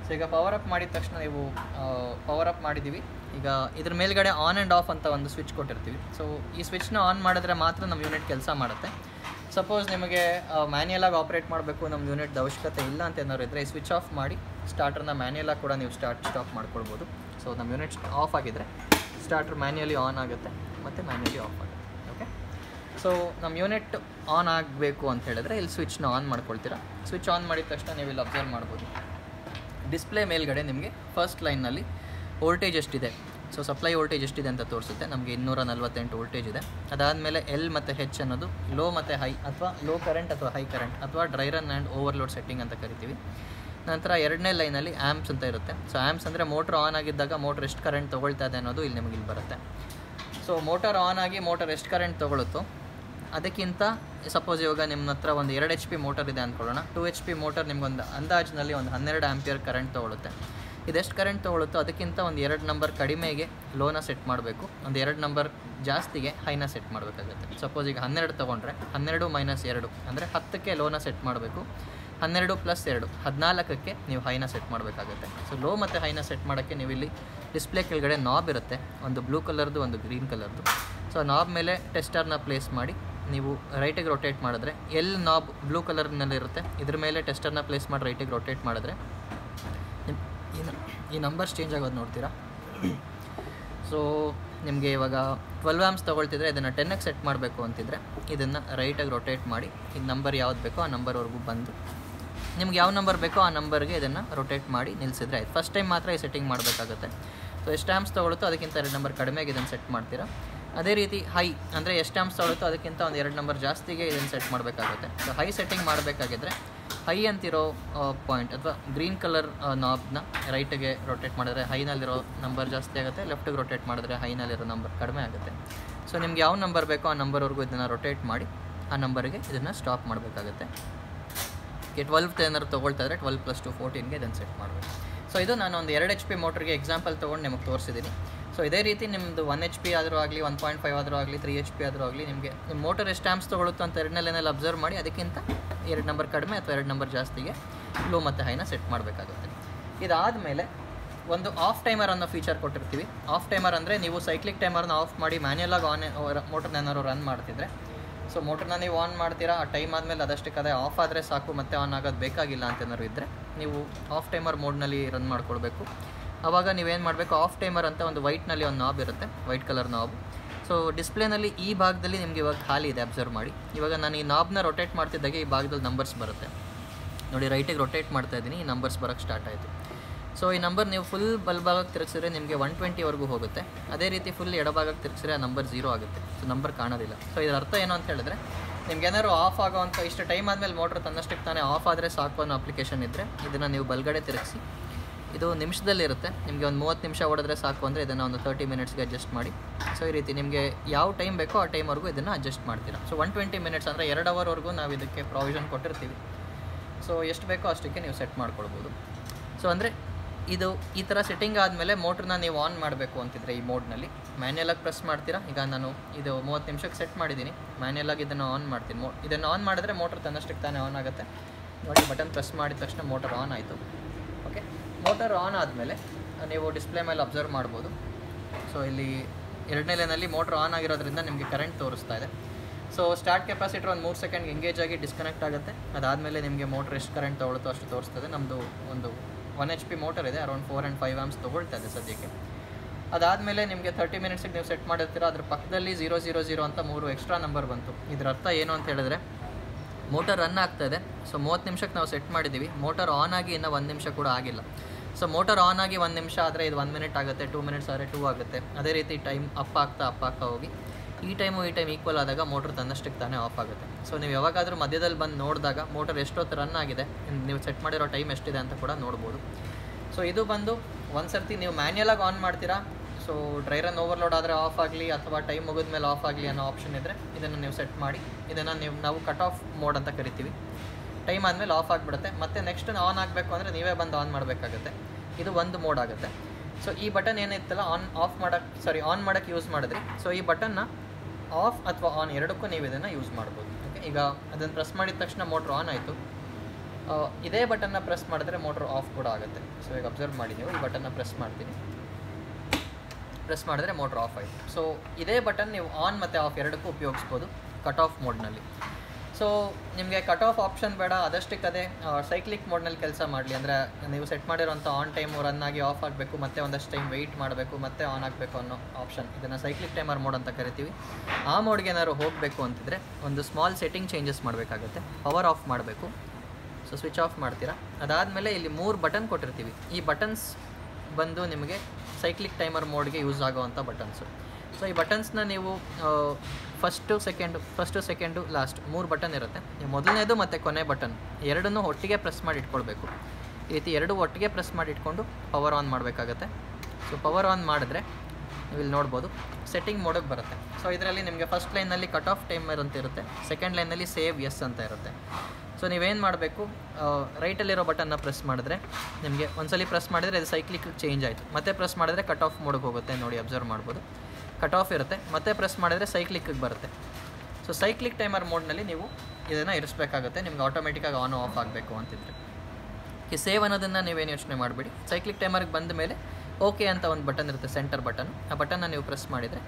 ಸೊ ಈಗ ಪವರ್ ಅಪ್ ಮಾಡಿದ ತಕ್ಷಣ ನೀವು ಪವರ್ ಅಪ್ ಮಾಡಿದ್ದೀವಿ ಈಗ ಇದ್ರ ಮೇಲ್ಗಡೆ ಆನ್ ಆ್ಯಂಡ್ ಆಫ್ ಅಂತ ಒಂದು ಸ್ವಿಚ್ ಕೊಟ್ಟಿರ್ತೀವಿ ಸೊ ಈ ಸ್ವಿಚ್ನ ಆನ್ ಮಾಡಿದ್ರೆ ಮಾತ್ರ ನಮ್ಮ ಯೂನಿಟ್ ಕೆಲಸ ಮಾಡುತ್ತೆ ಸಪೋಸ್ ನಿಮಗೆ ಮ್ಯಾನ್ಯಲಾಗಿ ಆಪ್ರೇಟ್ ಮಾಡಬೇಕು ನಮ್ಮ ಯೂನಿಟ್ ಅವಶ್ಯಕತೆ ಇಲ್ಲ ಅಂತ ಏನಾದ್ರು ಇದ್ದರೆ ಈ ಸ್ವಿಚ್ ಆಫ್ ಮಾಡಿ ಸ್ಟಾರ್ಟರ್ನ ಮ್ಯಾನ್ಯಲಾಗಿ ಕೂಡ ನೀವು ಸ್ಟಾರ್ಟ್ ಸ್ಟಾಪ್ ಮಾಡ್ಕೊಳ್ಬೋದು ಸೊ ನಮ್ಮ ಯೂನಿಟ್ ಆಫ್ ಆಗಿದ್ದರೆ ಸ್ಟಾರ್ಟರ್ ಮ್ಯಾನ್ಯಲಿ ಆನ್ ಆಗುತ್ತೆ ಮತ್ತು ಮ್ಯಾನ್ಯಲಿ ಆಫ್ ಆಗುತ್ತೆ ಓಕೆ ಸೊ ನಮ್ಮ ಯೂನಿಟ್ ಆನ್ ಆಗಬೇಕು ಅಂತ ಹೇಳಿದ್ರೆ ಇಲ್ಲಿ ಸ್ವಿಚ್ನ ಆನ್ ಮಾಡ್ಕೊಳ್ತೀರಾ ಸ್ವಿಚ್ ಆನ್ ಮಾಡಿದ ತಕ್ಷಣ ನೀವು ಇಲ್ಲಿ ಅಬ್ಸರ್ವ್ ಮಾಡ್ಬೋದು ಡಿಸ್ಪ್ಲೇ ಮೇಲ್ಗಡೆ ನಿಮಗೆ ಫಸ್ಟ್ ಲೈನ್ನಲ್ಲಿ ವೋಲ್ಟೇಜ್ ಎಷ್ಟಿದೆ ಸೊ ಸಪ್ಲೈ ವೋಲ್ಟೇಜ್ ಎಷ್ಟಿದೆ ಅಂತ ತೋರಿಸುತ್ತೆ ನಮಗೆ ಇನ್ನೂರ ನಲ್ವತ್ತೆಂಟು ವೋಲ್ಟೇಜ್ ಇದೆ ಅದಾದಮೇಲೆ ಎಲ್ ಮತ್ತು ಹೆಚ್ ಅನ್ನೋದು ಲೋ ಮತ್ತು ಹೈ ಅಥವಾ ಲೋ ಕರೆಂಟ್ ಅಥವಾ ಹೈ ಕರೆಂಟ್ ಅಥವಾ dry run and overload setting ಅಂತ ಕರಿತೀವಿ ನಂತರ ಎರಡನೇ ಲೈನಲ್ಲಿ ಆ್ಯಮ್ಸ್ ಅಂತ ಇರುತ್ತೆ ಸೊ ಆ್ಯಮ್ಸ್ ಅಂದರೆ ಮೋಟ್ರ್ ಆನ್ ಆಗಿದ್ದಾಗ ಮೋಟ್ರ್ ಎಷ್ಟು ಕರೆಂಟ್ ತೊಗೊಳ್ತಾ ಇದೆ ಅನ್ನೋದು ಇಲ್ಲಿ ನಿಮಗೆ ಇಲ್ಲಿ ಬರುತ್ತೆ ಸೊ ಮೋಟರ್ ಆನ್ ಆಗಿ ಮೋಟರ್ ಎಷ್ಟು ಕರೆಂಟ್ ತೊಗೊಳುತ್ತೋ ಅದಕ್ಕಿಂತ ಸಪೋಸ್ ಇವಾಗ ನಿಮ್ಮ ಹತ್ರ ಒಂದು ಎರಡು ಎಚ್ ಪಿ ಮೋಟರ್ ಇದೆ ಅಂದ್ಕೊಳ್ಳೋಣ ಟು ಎಚ್ ಪಿ ಮೋಟರ್ ನಿಮ್ಗೊಂದು ಅಂದಾಜಿನಲ್ಲಿ ಒಂದು ಹನ್ನೆರಡು ಆಂಪಿಯರ್ ಕರೆಂಟ್ ತೊಗೊಳುತ್ತೆ ಇದೆಷ್ಟು ಕರೆಂಟ್ ತೊಗೊಳುತ್ತೋ ಅದಕ್ಕಿಂತ ಒಂದು ಎರಡು ನಂಬರ್ ಕಡಿಮೆಗೆ ಲೋನ ಸೆಟ್ ಮಾಡಬೇಕು ಒಂದು ಎರಡು ನಂಬರ್ ಜಾಸ್ತಿಗೆ ಹೈನ ಸೆಟ್ ಮಾಡಬೇಕಾಗುತ್ತೆ ಸಪೋಸ್ ಈಗ ಹನ್ನೆರಡು ತೊಗೊಂಡ್ರೆ ಹನ್ನೆರಡು ಮೈನಸ್ ಎರಡು ಅಂದರೆ ಹತ್ತಕ್ಕೆ ಲೋನ ಸೆಟ್ ಮಾಡಬೇಕು ಹನ್ನೆರಡು ಪ್ಲಸ್ ಎರಡು ಹದಿನಾಲ್ಕಕ್ಕೆ ನೀವು ಹೈನ ಸೆಟ್ ಮಾಡಬೇಕಾಗುತ್ತೆ ಸೊ ಲೋ ಮತ್ತು ಹೈನ ಸೆಟ್ ಮಾಡೋಕ್ಕೆ ನೀವು ಇಲ್ಲಿ ಡಿಸ್ಪ್ಲೇ ಕೆಳಗಡೆ ನಾಬ್ ಇರುತ್ತೆ ಒಂದು ಬ್ಲೂ ಕಲರ್ದು ಒಂದು ಗ್ರೀನ್ ಕಲರ್ದು ಸೊ ನಾಬ್ ಮೇಲೆ ಟೆಸ್ಟರ್ನ ಪ್ಲೇಸ್ ಮಾಡಿ ನೀವು ರೈಟಿಗೆ ರೊಟೇಟ್ ಮಾಡಿದ್ರೆ ಎಲ್ ನಾಬ್ ಬ್ಲೂ ಕಲರ್ನಲ್ಲಿ ಇರುತ್ತೆ ಇದ್ರ ಮೇಲೆ ಟೆಸ್ಟರ್ನ ಪ್ಲೇಸ್ ಮಾಡಿ ರೈಟಿಗೆ ರೊಟೇಟ್ ಮಾಡಿದ್ರೆ ನಿಮ್- ಈ ನ- ಈ ನಂಬರ್ಸ್ ಚೇಂಜ್ ಆಗೋದು ನೋಡ್ತೀರಾ ಸೊ ನಿಮಗೆ ಇವಾಗ ಟ್ವೆಲ್ವ್ ಆಮ್ಸ್ ತೊಗೊಳ್ತಿದ್ರೆ ಇದನ್ನು ಟೆನ್ನಿಗೆ ಸೆಟ್ ಮಾಡಬೇಕು ಅಂತಿದ್ರೆ ಇದನ್ನು ರೈಟಾಗಿ ರೊಟೇಟ್ ಮಾಡಿ ಈ ನಂಬರ್ ಯಾವ್ದು ಬೇಕೋ ಆ ನಂಬರ್ವರೆಗೂ ಬಂದು ನಿಮ್ಗೆ ಯಾವ ನಂಬರ್ ಬೇಕೋ ಆ ನಂಬರ್ಗೆ ಇದನ್ನು ರೊಟೇಟ್ ಮಾಡಿ ನಿಲ್ಲಿಸಿದ್ರೆ ಆಯ್ತು ಫಸ್ಟ್ ಟೈಮ್ ಮಾತ್ರ ಈ ಸೆಟ್ಟಿಂಗ್ ಮಾಡಬೇಕಾಗುತ್ತೆ ಸೊ ಎಷ್ಟು ಆಮ್ಸ್ ತೊಗೊಳುತ್ತೋ ಅದಕ್ಕಿಂತ ಎರಡು ನಂಬರ್ ಕಡಿಮೆಗೆ ಇದನ್ನು ಸೆಟ್ ಮಾಡ್ತೀರಾ ಅದೇ ರೀತಿ ಹೈ ಅಂದರೆ ಎಷ್ಟು ಆಮ್ಸ್ ತೊಗೊಳುತ್ತೋ ಅದಕ್ಕಿಂತ ಒಂದು ಎರಡು ನಂಬರ್ ಜಾಸ್ತಿಗೆ ಇದನ್ನು ಸೆಟ್ ಮಾಡಬೇಕಾಗುತ್ತೆ ಸೊ ಹೈ ಸೆಟ್ಟಿಂಗ್ ಮಾಡಬೇಕಾಗಿದ್ರೆ ಹೈ ಅಂತಿರೋ ಪಾಯಿಂಟ್ ಅಥವಾ ಗ್ರೀನ್ ಕಲರ್ ನಾಬ್ನ ರೈಟಿಗೆ ರೊಟೇಟ್ ಮಾಡಿದ್ರೆ ಹೈನಲ್ಲಿರೋ ನಂಬರ್ ಜಾಸ್ತಿ ಆಗುತ್ತೆ ಲೆಫ್ಟಿಗೆ ರೊಟೇಟ್ ಮಾಡಿದ್ರೆ ಹೈನಲ್ಲಿರೋ ನಂಬರ್ ಕಡಿಮೆ ಆಗುತ್ತೆ ಸೊ ನಿಮ್ಗೆ ಯಾವ ನಂಬರ್ ಬೇಕೋ ಆ ನಂಬರ್ವರೆಗೂ ಇದನ್ನು ರೊಟೇಟ್ ಮಾಡಿ ಆ ನಂಬರ್ಗೆ ಇದನ್ನು ಸ್ಟಾಪ್ ಮಾಡಬೇಕಾಗುತ್ತೆ ಓಕೆ ಟ್ವೆಲ್ವ್ ಏನಾದ್ರು ತೊಗೊಳ್ತಾ ಇದ್ರೆ ಟ್ವೆಲ್ ಪ್ಲಸ್ ಟು ಫೋರ್ಟೀನ್ಗೆ ಇದನ್ನು ಸೆಟ್ ಮಾಡಬೇಕು ಸೊ ಇದು ನಾನು ಒಂದು ಎರಡು ಎಚ್ ಪಿ ಮೋಟ್ರಿಗೆ ಎಕ್ಸಾಂಪಲ್ ತೊಗೊಂಡು ನಿಮಗೆ ತೋರಿಸಿದ್ದೀನಿ ಸೊ ಇದೇ ರೀತಿ ನಿಮ್ಮದು ಒನ್ ಎಚ್ ಪಿ ಆದರೂ ಆಗಲಿ ಒನ್ ಪಾಯಿಂಟ್ ಫೈವ್ ಆದರೂ ಆಗಲಿ ತ್ರೀ ಎಚ್ ಪಿ ಆದರೂ ಆಗಲಿ ನಿಮಗೆ ನಿಮ್ಮ ಮೋಟರ್ ಎಷ್ಟು ಆ್ಯಮ್ಸ್ ತೊಗೊಳುತ್ತೋ ಅಂತ ಎರಡನೇ ಲೈನಲ್ಲಿ ಅಬ್ಸರ್ವ್ ಮಾಡಿ ಅದಕ್ಕಿಂತ ಎರಡು ನಂಬರ್ ಕಡಿಮೆ ಅಥವಾ ಎರಡು ನಂಬರ್ ಜಾಸ್ತಿಗೆ ಲೋ ಮತ್ತು ಹೈನ ಸೆಟ್ ಮಾಡಬೇಕಾಗುತ್ತೆ ಇದಾದಮೇಲೆ ಒಂದು ಆಫ್ ಟೈಮರ್ ಅನ್ನೋ ಫೀಚರ್ ಕೊಟ್ಟಿರ್ತೀವಿ ಆಫ್ ಟೈಮರ್ ಅಂದರೆ ನೀವು ಸೈಕ್ಲಿಕ್ ಟೈಮರ್ನ ಆಫ್ ಮಾಡಿ ಮ್ಯಾನ್ಯಲಾಗಿ ಆನ್ ಮೋಟರ್ನ ಏನಾದ್ರು ರನ್ ಮಾಡ್ತಿದ್ರೆ ಸೊ ಮೋಟ್ರನ್ನ ನೀವು ಆನ್ ಮಾಡ್ತೀರಾ ಆ ಟೈಮ್ ಆದಮೇಲೆ ಅದಷ್ಟಕ್ಕೆ ಅದೇ ಆಫ್ ಆದರೆ ಸಾಕು ಮತ್ತೆ ಆನ್ ಆಗೋದು ಬೇಕಾಗಿಲ್ಲ ಅಂತ ಏನಾದ್ರು ಇದ್ದರೆ ನೀವು ಆಫ್ ಟೈಮರ್ ಮೋಡ್ನಲ್ಲಿ ರನ್ ಮಾಡ್ಕೊಳ್ಬೇಕು ಆವಾಗ ನೀವೇನು ಮಾಡಬೇಕು ಆಫ್ ಟೈಮರ್ ಅಂತ ಒಂದು ವೈಟ್ನಲ್ಲಿ ಒಂದು ನಾಬ್ ಇರುತ್ತೆ ವೈಟ್ ಕಲರ್ ನಾಬ್ ಸೊ ಡಿಸ್ಪ್ಲೇನಲ್ಲಿ ಈ ಭಾಗದಲ್ಲಿ ನಿಮಗೆ ಇವಾಗ ಖಾಲಿ ಇದೆ ಅಬ್ಸರ್ವ್ ಮಾಡಿ ಇವಾಗ ನಾನು ಈ ನಾಬ್ನ ರೊಟೇಟ್ ಮಾಡ್ತಿದ್ದಾಗೆ ಈ ಭಾಗದಲ್ಲಿ ನಂಬರ್ಸ್ ಬರುತ್ತೆ ನೋಡಿ ರೈಟಿಗೆ ರೊಟೇಟ್ ಮಾಡ್ತಾ ಇದ್ದೀನಿ ಈ ನಂಬರ್ಸ್ ಬರೋಕ್ಕೆ ಸ್ಟಾರ್ಟ್ ಆಯಿತು ಸೊ ಈ ನಂಬರ್ ನೀವು ಫುಲ್ ಬಲ್ಭಾಗಕ್ಕೆ ತಿರುಗಿಸಿದ್ರೆ ನಿಮಗೆ ಒನ್ ಟ್ವೆಂಟಿವರೆಗೂ ಹೋಗುತ್ತೆ ಅದೇ ರೀತಿ ಫುಲ್ ಎಡಭಾಗಕ್ಕೆ ತಿರುಗಿಸಿದ್ರೆ ಆ ನಂಬರ್ ಜೀರೋ ಆಗುತ್ತೆ ಸೊ ನಂಬರ್ ಕಾಣೋದಿಲ್ಲ ಸೊ ಇದರ ಅರ್ಥ ಏನು ಅಂತ ಹೇಳಿದ್ರೆ ನಿಮ್ಗೆ ಏನಾದ್ರು ಆಫ್ ಆಗೋವಂಥ ಇಷ್ಟು ಟೈಮ್ ಆದಮೇಲೆ ಮೋಟ್ರ್ ತನ್ನಷ್ಟಕ್ಕೆ ತಾನೇ ಆಫ್ ಆದರೆ ಸಾಕು ಅನ್ನೋ ಅಪ್ಲಿಕೇಶನ್ ಇದ್ದರೆ ಇದನ್ನು ನೀವು ಬಲ್ಗಡೆ ತಿರುಗಿಸಿ ಇದು ನಿಮಿಷದಲ್ಲಿ ಇರುತ್ತೆ ನಿಮಗೆ ಒಂದು ಮೂವತ್ತು ನಿಮಿಷ ಹೊಡೆದ್ರೆ ಸಾಕು ಅಂದರೆ ಇದನ್ನು ಒಂದು ತರ್ಟಿ ಮಿನಿಟ್ಸ್ಗೆ ಅಡ್ಜಸ್ಟ್ ಮಾಡಿ ಸೊ ಈ ರೀತಿ ನಿಮಗೆ ಯಾವ ಟೈಮ್ ಬೇಕೋ ಆ ಟೈಮ್ವರೆಗೂ ಇದನ್ನು ಅಡ್ಜಸ್ಟ್ ಮಾಡ್ತೀರಾ ಸೊ ಒನ್ ಟ್ವೆಂಟಿ ಮಿನಿಟ್ಸ್ ಅಂದರೆ ಎರಡು ಅವರ್ವರೆಗೂ ನಾವು ಇದಕ್ಕೆ ಪ್ರಾವಿಷನ್ ಕೊಟ್ಟಿರ್ತೀವಿ ಸೊ ಎಷ್ಟು ಬೇಕೋ ಅಷ್ಟಕ್ಕೆ ನೀವು ಸೆಟ್ ಮಾಡ್ಕೊಳ್ಬೋದು ಸೊ ಅಂದರೆ ಇದು ಈ ಥರ ಸೆಟ್ಟಿಂಗ್ ಆದಮೇಲೆ ಮೋಟ್ರನ್ನ ನೀವು ಆನ್ ಮಾಡಬೇಕು ಅಂತಿದ್ರೆ ಈ ಮೋಡ್ನಲ್ಲಿ ಮ್ಯಾನ್ಯಲಾಗಿ ಪ್ರೆಸ್ ಮಾಡ್ತೀರಾ ಈಗ ನಾನು ಇದು ಮೂವತ್ತು ನಿಮಿಷಕ್ಕೆ ಸೆಟ್ ಮಾಡಿದ್ದೀನಿ ಮ್ಯಾನ್ಯಲಾಗಿ ಇದನ್ನು ಆನ್ ಮಾಡ್ತೀನಿ ಮೋ ಇದನ್ನು ಆನ್ ಮಾಡಿದ್ರೆ ಮೋಟ್ರ್ ತನ್ನಷ್ಟಕ್ಕೆ ತಾನೇ ಆನ್ ಆಗುತ್ತೆ ನೋಡಿ ಬಟನ್ ಪ್ರೆಸ್ ಮಾಡಿದ ತಕ್ಷಣ ಮೋಟರ್ ಆನ್ ಆಯಿತು ಓಕೆ ಮೋಟರ್ ಆನ್ ಆದಮೇಲೆ ನೀವು ಡಿಸ್ಪ್ಲೇ ಮೇಲೆ ಅಬ್ಸರ್ವ್ ಮಾಡ್ಬೋದು ಸೊ ಇಲ್ಲಿ ಎರಡನೇ ಲೈನಲ್ಲಿ ಮೋಟ್ರ್ ಆನ್ ಆಗಿರೋದ್ರಿಂದ ನಿಮಗೆ ಕರೆಂಟ್ ತೋರಿಸ್ತಾ ಇದೆ ಸೊ ಸ್ಟಾರ್ಟ್ ಕೆಪಾಸಿಟರ್ ಒಂದು ಮೂರು ಸೆಕೆಂಡ್ ಎಂಗೇಜ್ ಆಗಿ ಡಿಸ್ಕನೆಕ್ಟ್ ಆಗುತ್ತೆ ಅದಾದಮೇಲೆ ನಿಮಗೆ ಮೋಟ್ರ್ ಎಷ್ಟು ಕರೆಂಟ್ ತೊಗೊಳುತ್ತೋ ಅಷ್ಟು ತೋರಿಸ್ತದೆ ನಮ್ಮದು ಒಂದು ಒನ್ ಎಚ್ ಪಿ ಮೋಟರ್ ಇದೆ around four and five amps ತೊಗೊಳ್ತಾ ಇದೆ ಸದ್ಯಕ್ಕೆ ಅದಾದಮೇಲೆ ನಿಮಗೆ ತರ್ಟಿ ಮಿನಿಟ್ಸಿಗೆ ನೀವು ಸೆಟ್ ಮಾಡಿರ್ತೀರ ಅದ್ರ ಪಕ್ಕದಲ್ಲಿ ಜೀರೋ ಜೀರೋ ಜೀರೋ ಅಂತ ಮೂರು ಎಕ್ಸ್ಟ್ರಾ ನಂಬರ್ ಬಂತು ಇದರ ಅರ್ಥ ಏನು ಅಂತ ಹೇಳಿದ್ರೆ ಮೋಟರ್ ರನ್ ಆಗ್ತಾ ಇದೆ ಸೊ ಮೂವತ್ತು ನಿಮಿಷಕ್ಕೆ ನಾವು ಸೆಟ್ ಮಾಡಿದ್ದೀವಿ ಮೋಟರ್ ಆನ್ ಆಗಿ ಇನ್ನೂ ಒಂದು ನಿಮಿಷ ಕೂಡ ಆಗಿಲ್ಲ ಸೊ ಮೋಟರ್ ಆನ್ ಆಗಿ ಒಂದು ನಿಮಿಷ ಆದರೆ ಇದು ಒನ್ ಮಿನಿಟ್ ಆಗುತ್ತೆ ಟೂ ಮಿನಿಟ್ಸ್ ಆದರೆ ಟೂ ಆಗುತ್ತೆ ಅದೇ ರೀತಿ ಟೈಮ್ ಅಪ್ ಆಗ್ತಾ ಅಪ್ ಆಗ್ತಾ ಹೋಗಿ ಈ ಟೈಮು ಈ ಟೈಮ್ ಈಕ್ವಲ್ ಆದಾಗ ಮೋಟ್ರ್ ತನ್ನಷ್ಟಕ್ಕೆ ತಾನೇ ಆಫ್ ಆಗುತ್ತೆ ಸೊ ನೀವು ಯಾವಾಗಾದರೂ ಮಧ್ಯದಲ್ಲಿ ಬಂದು ನೋಡಿದಾಗ ಮೋಟರ್ ಎಷ್ಟೊತ್ತು ರನ್ ಆಗಿದೆ ಇನ್ ನೀವು ಸೆಟ್ ಮಾಡಿರೋ ಟೈಮ್ ಎಷ್ಟಿದೆ ಅಂತ ಕೂಡ ನೋಡ್ಬೋದು ಸೊ ಇದು ಬಂದು ಒಂದು ಸರ್ತಿ ನೀವು ಮ್ಯಾನ್ಯಲಾಗಿ ಆನ್ ಮಾಡ್ತೀರಾ ಸೊ ಡ್ರೈ ರನ್ ಓವರ್ಲೋಡ್ ಆದರೆ ಆಫ್ ಆಗಲಿ ಅಥವಾ ಟೈಮ್ ಮುಗಿದ ಮೇಲೆ ಆಫ್ ಆಗಲಿ ಅನ್ನೋ ಆಪ್ಷನ್ ಇದ್ದರೆ ಇದನ್ನು ನೀವು ಸೆಟ್ ಮಾಡಿ ಇದನ್ನು ನೀವು ನಾವು ಕಟ್ ಆಫ್ ಮೋಡ್ ಅಂತ ಕರಿತೀವಿ ಟೈಮ್ ಆದಮೇಲೆ ಆಫ್ ಆಗಿಬಿಡುತ್ತೆ ಮತ್ತು ನೆಕ್ಸ್ಟ್ ಆನ್ ಆಗಬೇಕು ಅಂದರೆ ನೀವೇ ಬಂದು ಆನ್ ಮಾಡಬೇಕಾಗುತ್ತೆ ಇದು ಒಂದು ಮೋಡ್ ಆಗುತ್ತೆ ಸೊ ಈ ಬಟನ್ ಏನಿತ್ತಲ್ಲ ಆನ್ ಆಫ್ ಮಾಡೋಕ್ಕೆ ಸಾರಿ ಆನ್ ಮಾಡೋಕ್ಕೆ ಯೂಸ್ ಮಾಡಿದ್ರಿ ಸೊ ಈ ಬಟನ್ನ ಆಫ್ ಅಥವಾ ಆನ್ ಎರಡಕ್ಕೂ ನೀವು ಇದನ್ನು ಯೂಸ್ ಮಾಡ್ಬೋದು ಓಕೆ ಈಗ ಅದನ್ನು ಪ್ರೆಸ್ ಮಾಡಿದ ತಕ್ಷಣ ಮೋಟ್ರ್ ಆನ್ ಆಯಿತು ಆ, ಇದೇ ಬಟನ್ನ ಪ್ರೆಸ್ ಮಾಡಿದ್ರೆ ಮೋಟ್ರ್ ಆಫ್ ಕೂಡ ಆಗುತ್ತೆ ಸೊ ಈಗ ಅಬ್ಸರ್ವ್ ಮಾಡಿ ನೀವು ಈ ಬಟನ್ನ ಪ್ರೆಸ್ ಮಾಡ್ತೀನಿ ಪ್ರೆಸ್ ಮಾಡಿದ್ರೆ ಮೋಟ್ರ್ ಆಫ್ ಆಯಿತು ಸೊ ಇದೇ ಬಟನ್ ನೀವು ಆನ್ ಮತ್ತು ಆಫ್ ಎರಡಕ್ಕೂ ಉಪಯೋಗಿಸ್ಬೋದು ಕಟ್ ಆಫ್ ಮೋಡ್ನಲ್ಲಿ ಸೊ ನಿಮಗೆ ಕಟ್ ಆಫ್ ಆಪ್ಷನ್ ಬೇಡ ಅದಷ್ಟಕ್ಕೆ ಅದೇ ಸೈಕ್ಲಿಕ್ ಮೋಡ್ನಲ್ಲಿ ಕೆಲಸ ಮಾಡಲಿ ಅಂದರೆ ನೀವು ಸೆಟ್ ಮಾಡಿರೋಂಥ ಆನ್ ಟೈಮು ರನ್ ಆಗಿ ಆಫ್ ಆಗಬೇಕು ಮತ್ತೆ ಒಂದಷ್ಟು ಟೈಮ್ ವೆಯ್ಟ್ ಮಾಡಬೇಕು ಮತ್ತೆ ಆನ್ ಆಗಬೇಕು ಅನ್ನೋ ಆಪ್ಷನ್ ಇದನ್ನು ಸೈಕ್ಲಿಕ್ ಟೈಮರ್ ಮೋಡ್ ಅಂತ ಕರಿತೀವಿ ಆ ಮೋಡ್ಗೆ ಏನಾದ್ರು ಹೋಗಬೇಕು ಅಂತಿದ್ರೆ ಒಂದು ಸ್ಮಾಲ್ ಸೆಟ್ಟಿಂಗ್ ಚೇಂಜಸ್ ಮಾಡಬೇಕಾಗುತ್ತೆ ಪವರ್ ಆಫ್ ಮಾಡಬೇಕು ಸೊ ಸ್ವಿಚ್ ಆಫ್ ಮಾಡ್ತೀರಾ ಅದಾದಮೇಲೆ ಇಲ್ಲಿ ಮೂರು ಬಟನ್ ಕೊಟ್ಟಿರ್ತೀವಿ ಈ ಬಟನ್ಸ್ ಬಂದು ನಿಮಗೆ ಸೈಕ್ಲಿಕ್ ಟೈಮರ್ ಮೋಡ್ಗೆ ಯೂಸ್ ಆಗೋವಂಥ ಬಟನ್ಸು ಸೊ ಈ ಬಟನ್ಸ್ನ ನೀವು first second first second last ಮೂರು ಬಟನ್ ಇರುತ್ತೆ ನೀವು ಮೊದಲನೇದು ಮತ್ತು ಕೊನೆ ಬಟನ್ ಎರಡನ್ನೂ ಒಟ್ಟಿಗೆ ಪ್ರೆಸ್ ಮಾಡಿ ಇಟ್ಕೊಳ್ಬೇಕು ಈ ರೀತಿ ಎರಡು ಒಟ್ಟಿಗೆ ಪ್ರೆಸ್ ಮಾಡಿ ಇಟ್ಕೊಂಡು ಪವರ್ ಆನ್ ಮಾಡಬೇಕಾಗತ್ತೆ ಸೊ ಪವರ್ ಆನ್ ಮಾಡಿದ್ರೆ ನೀವು ಇಲ್ಲಿ ನೋಡ್ಬೋದು ಸೆಟ್ಟಿಂಗ್ ಮೋಡಕ್ಕೆ ಬರುತ್ತೆ ಸೊ ಇದರಲ್ಲಿ ನಿಮಗೆ ಫಸ್ಟ್ ಲೈನಲ್ಲಿ ಕಟ್ ಆಫ್ ಟೈಮರ್ ಅಂತ ಇರುತ್ತೆ ಸೆಕೆಂಡ್ ಲೈನಲ್ಲಿ ಸೇವ್ ಎಸ್ ಅಂತ ಇರುತ್ತೆ ಸೊ ನೀವೇನು ಮಾಡಬೇಕು ರೈಟಲ್ಲಿರೋ ಬಟನ್ನ ಪ್ರೆಸ್ ಮಾಡಿದ್ರೆ ನಿಮಗೆ ಒಂದ್ಸಲಿ ಪ್ರೆಸ್ ಮಾಡಿದರೆ ಇದು ಸೈಕ್ಲಿಕ್ ಚೇಂಜ್ ಆಯಿತು ಮತ್ತೆ ಪ್ರೆಸ್ ಮಾಡಿದ್ರೆ ಕಟ್ ಆಫ್ ಮೋಡಕ್ಕೆ ಹೋಗುತ್ತೆ ನೋಡಿ ಅಬ್ಸರ್ವ್ ಮಾಡ್ಬೋದು ಕಟ್ ಆಫ್ ಇರುತ್ತೆ ಮತ್ತೆ ಪ್ರೆಸ್ ಮಾಡಿದ್ರೆ ಸೈಕ್ಲಿಕ್ಗೆ ಬರುತ್ತೆ ಸೊ ಸೈಕ್ಲಿಕ್ ಟೈಮರ್ ಮೋಡ್ನಲ್ಲಿ ನೀವು ಇದನ್ನು ಇರಿಸ್ಬೇಕಾಗುತ್ತೆ ನಿಮ್ಗೆ ಆಟೋಮೆಟಿಕ್ಕಾಗಿ ಆನ್ ಆಫ್ ಆಗಬೇಕು ಅಂತಿದ್ರೆ ಈ ಸೇವ್ ಅನ್ನೋದನ್ನು ನೀವೇನು ಯೋಚನೆ ಮಾಡಬೇಡಿ ಸೈಕ್ಲಿಕ್ ಟೈಮರ್ಗೆ ಬಂದ ಮೇಲೆ ಓಕೆ ಅಂತ ಒಂದು ಬಟನ್ ಇರುತ್ತೆ ಸೆಂಟರ್ ಬಟನ್ ಆ ಬಟನ್ನ ನೀವು ಪ್ರೆಸ್ ಮಾಡಿದರೆ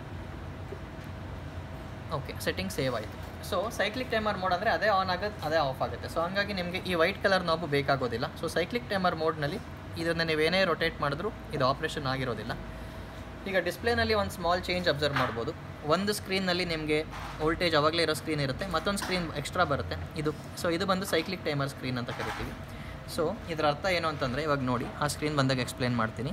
ಓಕೆ ಸೆಟ್ಟಿಂಗ್ ಸೇವ್ ಆಯಿತು ಸೊ ಸೈಕ್ಲಿಕ್ ಟೈಮರ್ ಮೋಡ್ ಅಂದರೆ ಅದೇ ಆನ್ ಆಗುತ್ತೆ ಅದೇ ಆಫ್ ಆಗುತ್ತೆ ಸೊ ಹಂಗಾಗಿ ನಿಮಗೆ ಈ ವೈಟ್ ಕಲರ್ ನಾಬು ಬೇಕಾಗೋದಿಲ್ಲ ಸೊ ಸೈಕ್ಲಿಕ್ ಟೈಮರ್ ಮೋಡ್ನಲ್ಲಿ ಇದನ್ನು ನೀವೇನೇ ರೊಟೇಟ್ ಮಾಡಿದ್ರೂ ಇದು ಆಪ್ರೇಷನ್ ಆಗಿರೋದಿಲ್ಲ ಈಗ ಡಿಸ್ಪ್ಲೇನಲ್ಲಿ ಒಂದು ಸ್ಮಾಲ್ ಚೇಂಜ್ ಅಬ್ಸರ್ವ್ ಮಾಡ್ಬೋದು ಒಂದು ಸ್ಕ್ರೀನ್ನಲ್ಲಿ ನಿಮಗೆ ವೋಲ್ಟೇಜ್ ಅವಾಗಲೇ ಇರೋ ಸ್ಕ್ರೀನ್ ಇರುತ್ತೆ ಮತ್ತೊಂದು ಸ್ಕ್ರೀನ್ ಎಕ್ಸ್ಟ್ರಾ ಬರುತ್ತೆ ಇದು ಸೊ ಇದು ಬಂದು ಸೈಕ್ಲಿಕ್ ಟೈಮರ್ ಸ್ಕ್ರೀನ್ ಅಂತ ಕರಿತೀವಿ ಸೊ ಇದರ ಅರ್ಥ ಏನು ಅಂತಂದರೆ ಇವಾಗ ನೋಡಿ ಆ ಸ್ಕ್ರೀನ್ ಬಂದಾಗ ಎಕ್ಸ್ಪ್ಲೇನ್ ಮಾಡ್ತೀನಿ